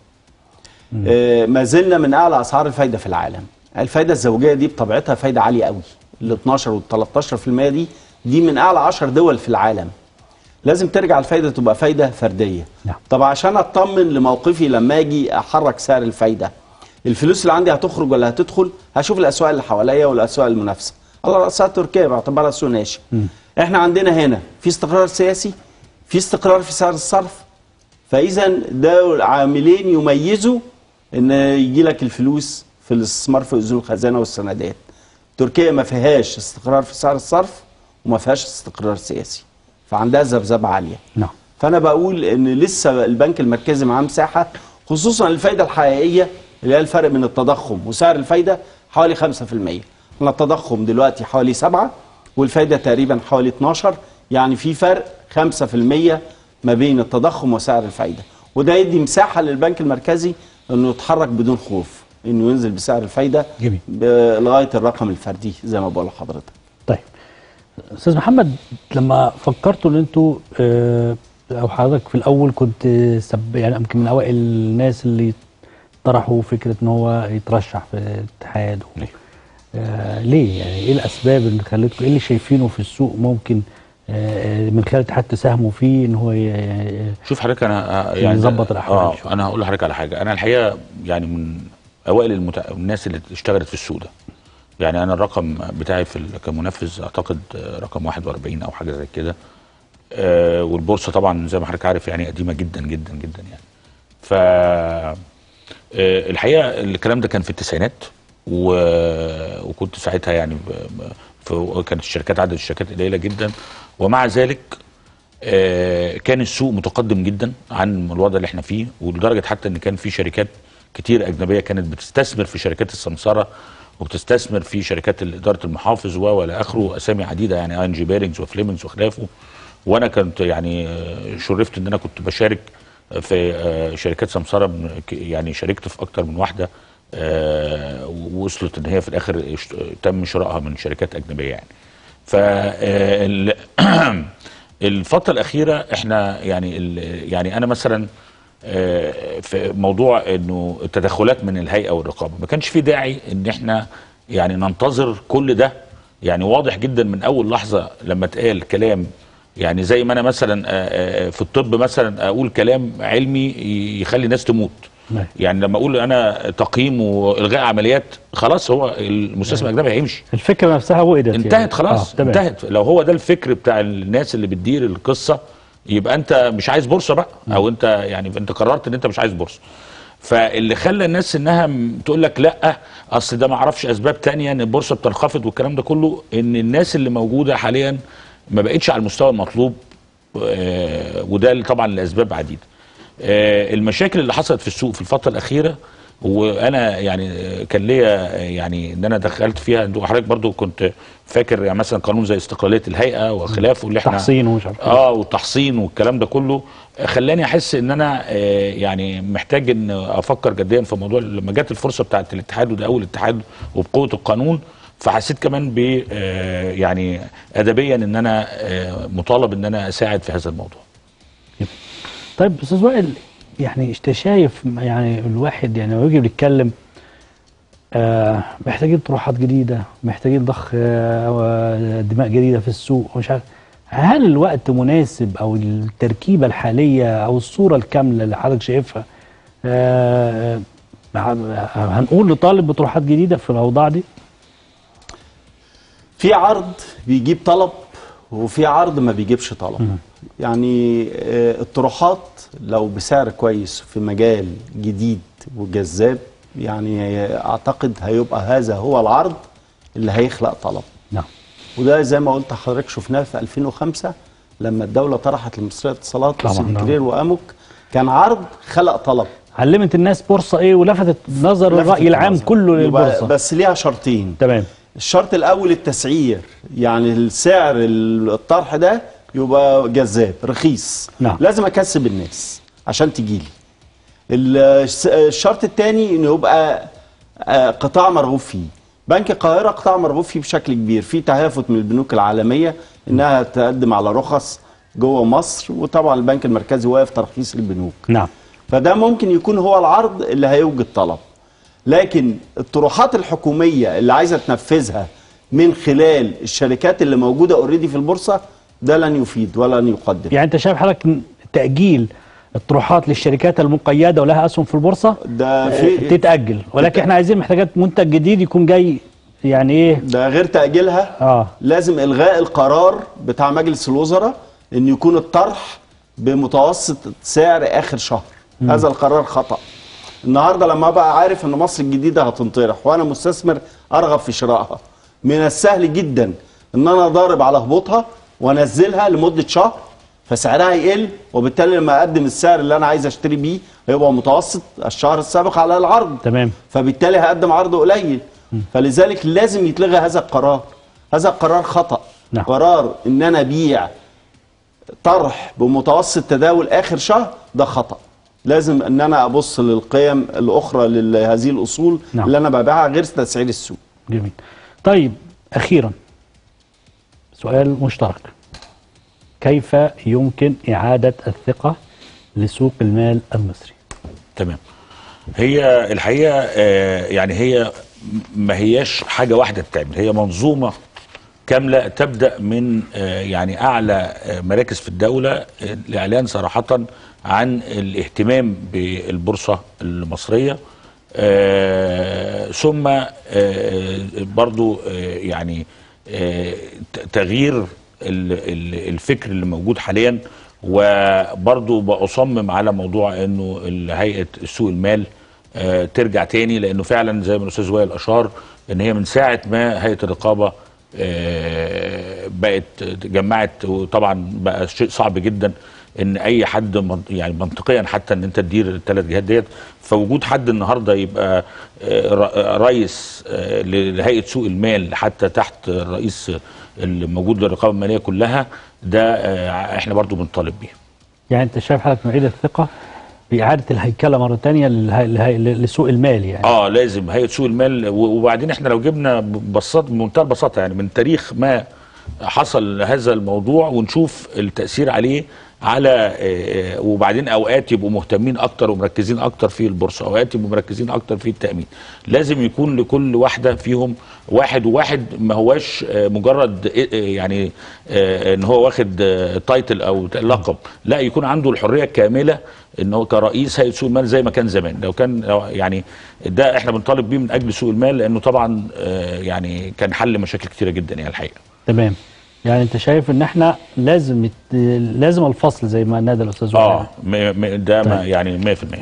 آه، ما زلنا من اعلى اسعار الفايده في العالم الفايده الزوجيه دي بطبيعتها فايده عاليه قوي ال 12 وال 13% دي دي من اعلى 10 دول في العالم لازم ترجع الفايده تبقى فايده فرديه نعم. طب عشان اطمن لموقفي لما اجي احرك سعر الفايده الفلوس اللي عندي هتخرج ولا هتدخل هشوف الاسواق اللي حواليا والاسواق المنافسه على راسها تركيا باعتبارها سوق ناشئ احنا عندنا هنا في استقرار سياسي في استقرار في سعر الصرف فاذا ده عاملين يميزوا ان يجي لك الفلوس في الاستثمار في اذون الخزانه والسندات تركيا ما فيهاش استقرار في سعر الصرف وما فيهاش استقرار سياسي فعندها ذبذبه عاليه نعم فانا بقول ان لسه البنك المركزي معاه مساحه خصوصا الفايده الحقيقيه اللي هي الفرق بين التضخم وسعر الفايده حوالي 5% احنا التضخم دلوقتي حوالي 7 والفايده تقريبا حوالي 12 يعني في فرق 5% ما بين التضخم وسعر الفايده وده يدي مساحه للبنك المركزي انه يتحرك بدون خوف انه ينزل بسعر الفايده جميل. ب- لغايه الرقم الفردي زي ما بقول لحضرتك طيب استاذ محمد لما فكرتوا ان انتوا آه، او حضرتك في الاول كنت سب يعني يمكن من اوائل الناس اللي طرحوا فكره ان هو يترشح في الاتحاد و... آه ليه يعني ايه الاسباب اللي خلتكم ايه اللي شايفينه في السوق ممكن آه من خلال الاتحاد تساهموا فيه ان هو ي... ي- شوف حضرتك انا آه، يعني نظبط الأحوال اه شوية. انا هقول لحضرتك على حاجه انا الحقيقه يعني من اوائل المت... الناس اللي اشتغلت في السوق ده يعني انا الرقم بتاعي في ال- كمنفذ اعتقد آه، رقم 41 او حاجه زي كده آه والبورصه طبعا زي ما حضرتك عارف يعني قديمه جدا جدا جدا يعني ف آه، الحقيقه الكلام ده كان في التسعينات و... وكنت ساعتها يعني ب... ب... في... كانت الشركات عدد الشركات قليله جدا ومع ذلك آه، كان السوق متقدم جدا عن الوضع اللي احنا فيه ولدرجه حتى ان كان في شركات كتير اجنبيه كانت بتستثمر في شركات السمسره وبتستثمر في شركات اداره المحافظ و والى اخره اسامي عديده يعني ان جي بيرنجز وفليمنجز وخلافه وانا كنت يعني آه، شرفت ان انا كنت بشارك في آه، شركات سمسره من- ك- يعني شاركت في اكتر من واحده آه، ووصلت ان هي في الاخر اشت- تم شرائها من شركات اجنبيه يعني ف آه، ال- الفتره الاخيره احنا يعني ال- يعني انا مثلا آه، في موضوع انه التدخلات من الهيئه والرقابه ما كانش في داعي ان احنا يعني ننتظر كل ده يعني واضح جدا من اول لحظه لما اتقال كلام يعني زي ما انا مثلا آه، آه، في الطب مثلا اقول كلام علمي يخلي الناس تموت نعم. يعني لما اقول انا تقييم والغاء عمليات خلاص هو المستثمر الاجنبي هيمشي الفكره نفسها وقدت انتهت يعني. خلاص آه تمام. انتهت لو هو ده الفكر بتاع الناس اللي بتدير القصه يبقى انت مش عايز بورصه بقى او انت يعني انت قررت ان انت مش عايز بورصه فاللي خلى الناس انها م- تقول لك لا اصل ده ما اعرفش اسباب تانية ان البورصه بتنخفض والكلام ده كله ان الناس اللي موجوده حاليا ما بقتش على المستوى المطلوب آه، وده اللي طبعا لاسباب عديده آه، المشاكل اللي حصلت في السوق في الفتره الاخيره وانا يعني آه، كان ليا آه، يعني ان انا دخلت فيها وحضرتك برضو كنت فاكر يعني مثلا قانون زي استقلاليه الهيئه وخلافه اللي احنا تحصين ومش عارف إيه. اه والتحصين والكلام ده كله آه، خلاني احس ان انا آه، يعني محتاج ان افكر جديا في موضوع لما جت الفرصه بتاعت الاتحاد وده اول اتحاد وبقوه القانون فحسيت كمان ب آه، يعني ادبيا ان انا آه، مطالب ان انا اساعد في هذا الموضوع طيب استاذ وائل يعني انت شايف يعني الواحد يعني لما يجي بيتكلم آه محتاجين طروحات جديده محتاجين ضخ آه دماء جديده في السوق ومش عارف هل الوقت مناسب او التركيبه الحاليه او الصوره الكامله اللي حضرتك شايفها آه آه، هنقول نطالب بطروحات جديده في الاوضاع دي في عرض بيجيب طلب وفي عرض ما بيجيبش طلب يعني آه، الطروحات لو بسعر كويس في مجال جديد وجذاب يعني اعتقد هيبقى هذا هو العرض اللي هيخلق طلب نعم وده زي ما قلت لحضرتك شفناه في 2005 لما الدوله طرحت لمصريه الاتصالات طبعاً، وسنترير واموك كان عرض خلق طلب علمت الناس بورصه ايه ولفتت نظر لفتت الراي العام النظر. كله يبقى- للبورصه بس ليها شرطين تمام الشرط الاول التسعير يعني السعر الطرح ده يبقى جذاب رخيص نعم. لازم اكسب الناس عشان تجيلي الس- الشرط الثاني انه يبقى آه، قطاع مرغوب فيه بنك القاهره قطاع مرغوب فيه بشكل كبير في تهافت من البنوك العالميه انها تقدم على رخص جوه مصر وطبعا البنك المركزي واقف ترخيص البنوك نعم فده ممكن يكون هو العرض اللي هيوجد طلب لكن الطروحات الحكوميه اللي عايزه تنفذها من خلال الشركات اللي موجوده اوريدي في البورصه ده لن يفيد ولا لن يقدم يعني انت شايف حضرتك إن تاجيل الطروحات للشركات المقيده ولها اسهم في البورصه ده آه، في تتاجل ولكن احنا عايزين محتاجات منتج جديد يكون جاي يعني ايه ده غير تاجيلها اه لازم الغاء القرار بتاع مجلس الوزراء ان يكون الطرح بمتوسط سعر اخر شهر هذا القرار خطا النهارده لما ابقى عارف ان مصر الجديده هتنطرح وانا مستثمر ارغب في شرائها من السهل جدا ان انا ضارب على هبوطها وانزلها لمده شهر فسعرها يقل وبالتالي لما اقدم السعر اللي انا عايز اشتري بيه هيبقى متوسط الشهر السابق على العرض تمام فبالتالي هقدم عرض قليل فلذلك لازم يتلغى هذا القرار هذا القرار خطأ نعم. قرار ان انا ابيع طرح بمتوسط تداول اخر شهر ده خطأ لازم ان انا ابص للقيم الاخرى لهذه الاصول نعم. اللي انا ببيعها غير تسعير السوق جميل طيب اخيرا سؤال مشترك كيف يمكن اعاده الثقه لسوق المال المصري تمام هي الحقيقه آه، يعني هي ما هياش حاجه واحده تتعمل هي منظومه كامله تبدا من آه، يعني اعلى آه، مراكز في الدوله آه، الاعلان صراحه عن الاهتمام بالبورصه المصريه آه، ثم آه، برضو آه، يعني آه، ت- تغيير ال- ال- الفكر اللي موجود حاليا وبرضو بأصمم على موضوع انه ال- هيئة سوق المال آه، ترجع تاني لانه فعلا زي ما الاستاذ وائل اشار ان هي من ساعة ما هيئة الرقابة آه، بقت جمعت وطبعا بقى شيء صعب جدا ان اي حد من- يعني منطقيا حتى ان انت تدير الثلاث جهات ديت فوجود حد النهارده يبقى آه، ر- رئيس آه، لهيئه سوق المال حتى تحت الرئيس الموجود للرقابه الماليه كلها ده آه، احنا برضو بنطالب بيه يعني انت شايف حضرتك نعيد الثقه باعاده الهيكله مره ثانيه لسوق المال يعني اه لازم هيئه سوق المال و- وبعدين احنا لو جبنا ببساطه بمنتهى البساطه يعني من تاريخ ما حصل هذا الموضوع ونشوف التاثير عليه على آه، آه، وبعدين اوقات يبقوا مهتمين اكتر ومركزين اكتر في البورصه اوقات يبقوا مركزين اكتر في التامين لازم يكون لكل واحده فيهم واحد وواحد ما هواش آه، مجرد آه، آه، يعني آه، ان هو واخد آه، تايتل او لقب لا يكون عنده الحريه الكامله ان هو كرئيس هيئه سوق المال زي ما كان زمان لو كان لو يعني ده احنا بنطالب بيه من اجل سوق المال لانه طبعا آه، يعني كان حل مشاكل كتيره جدا يعني الحقيقه تمام يعني انت شايف ان احنا لازم يت... لازم الفصل زي ما نادى الاستاذ وائل اه م- م- ده ما طيب. يعني 100%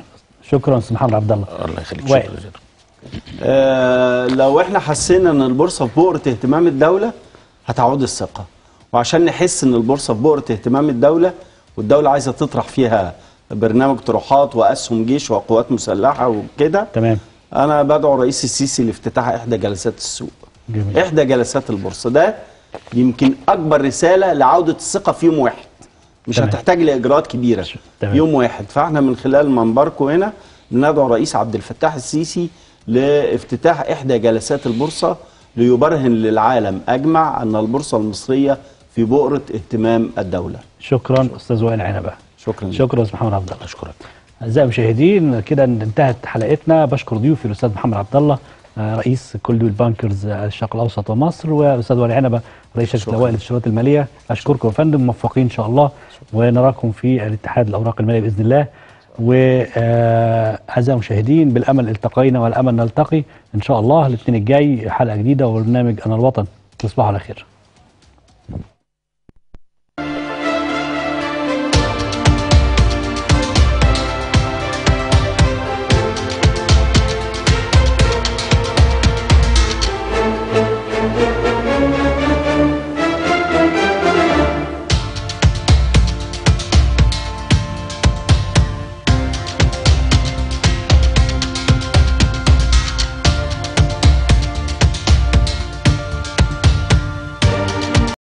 شكرا استاذ محمد عبد الله الله يخليك وائل. شكرا جزيلا آه، لو احنا حسينا ان البورصه في بؤره اهتمام الدوله هتعود الثقه وعشان نحس ان البورصه في بؤره اهتمام الدوله والدوله عايزه تطرح فيها برنامج طروحات واسهم جيش وقوات مسلحه وكده تمام انا بدعو الرئيس السيسي لافتتاح احدى جلسات السوق جميل احدى جلسات البورصه ده يمكن اكبر رساله لعوده الثقه في يوم واحد مش تمام. هتحتاج لاجراءات كبيره تمام. يوم واحد فاحنا من خلال منبركم هنا بندعو الرئيس عبد الفتاح السيسي لافتتاح احدى جلسات البورصه ليبرهن للعالم اجمع ان البورصه المصريه في بؤره اهتمام الدوله شكرا استاذ وائل عنبه شكرا شكرا استاذ محمد عبد الله اشكرك اعزائي المشاهدين كده انتهت حلقتنا بشكر ضيوفي الاستاذ محمد عبد الله آه، رئيس كل دول بانكرز آه، الشرق الاوسط ومصر والاستاذ وائل عنبه رئيس شركه شكراً. الاوائل للشروط الماليه اشكركم يا فندم موفقين ان شاء الله ونراكم في الاتحاد الاوراق الماليه باذن الله واعزائي المشاهدين بالامل التقينا والامل نلتقي ان شاء الله الاثنين الجاي حلقه جديده وبرنامج انا الوطن تصبحوا على خير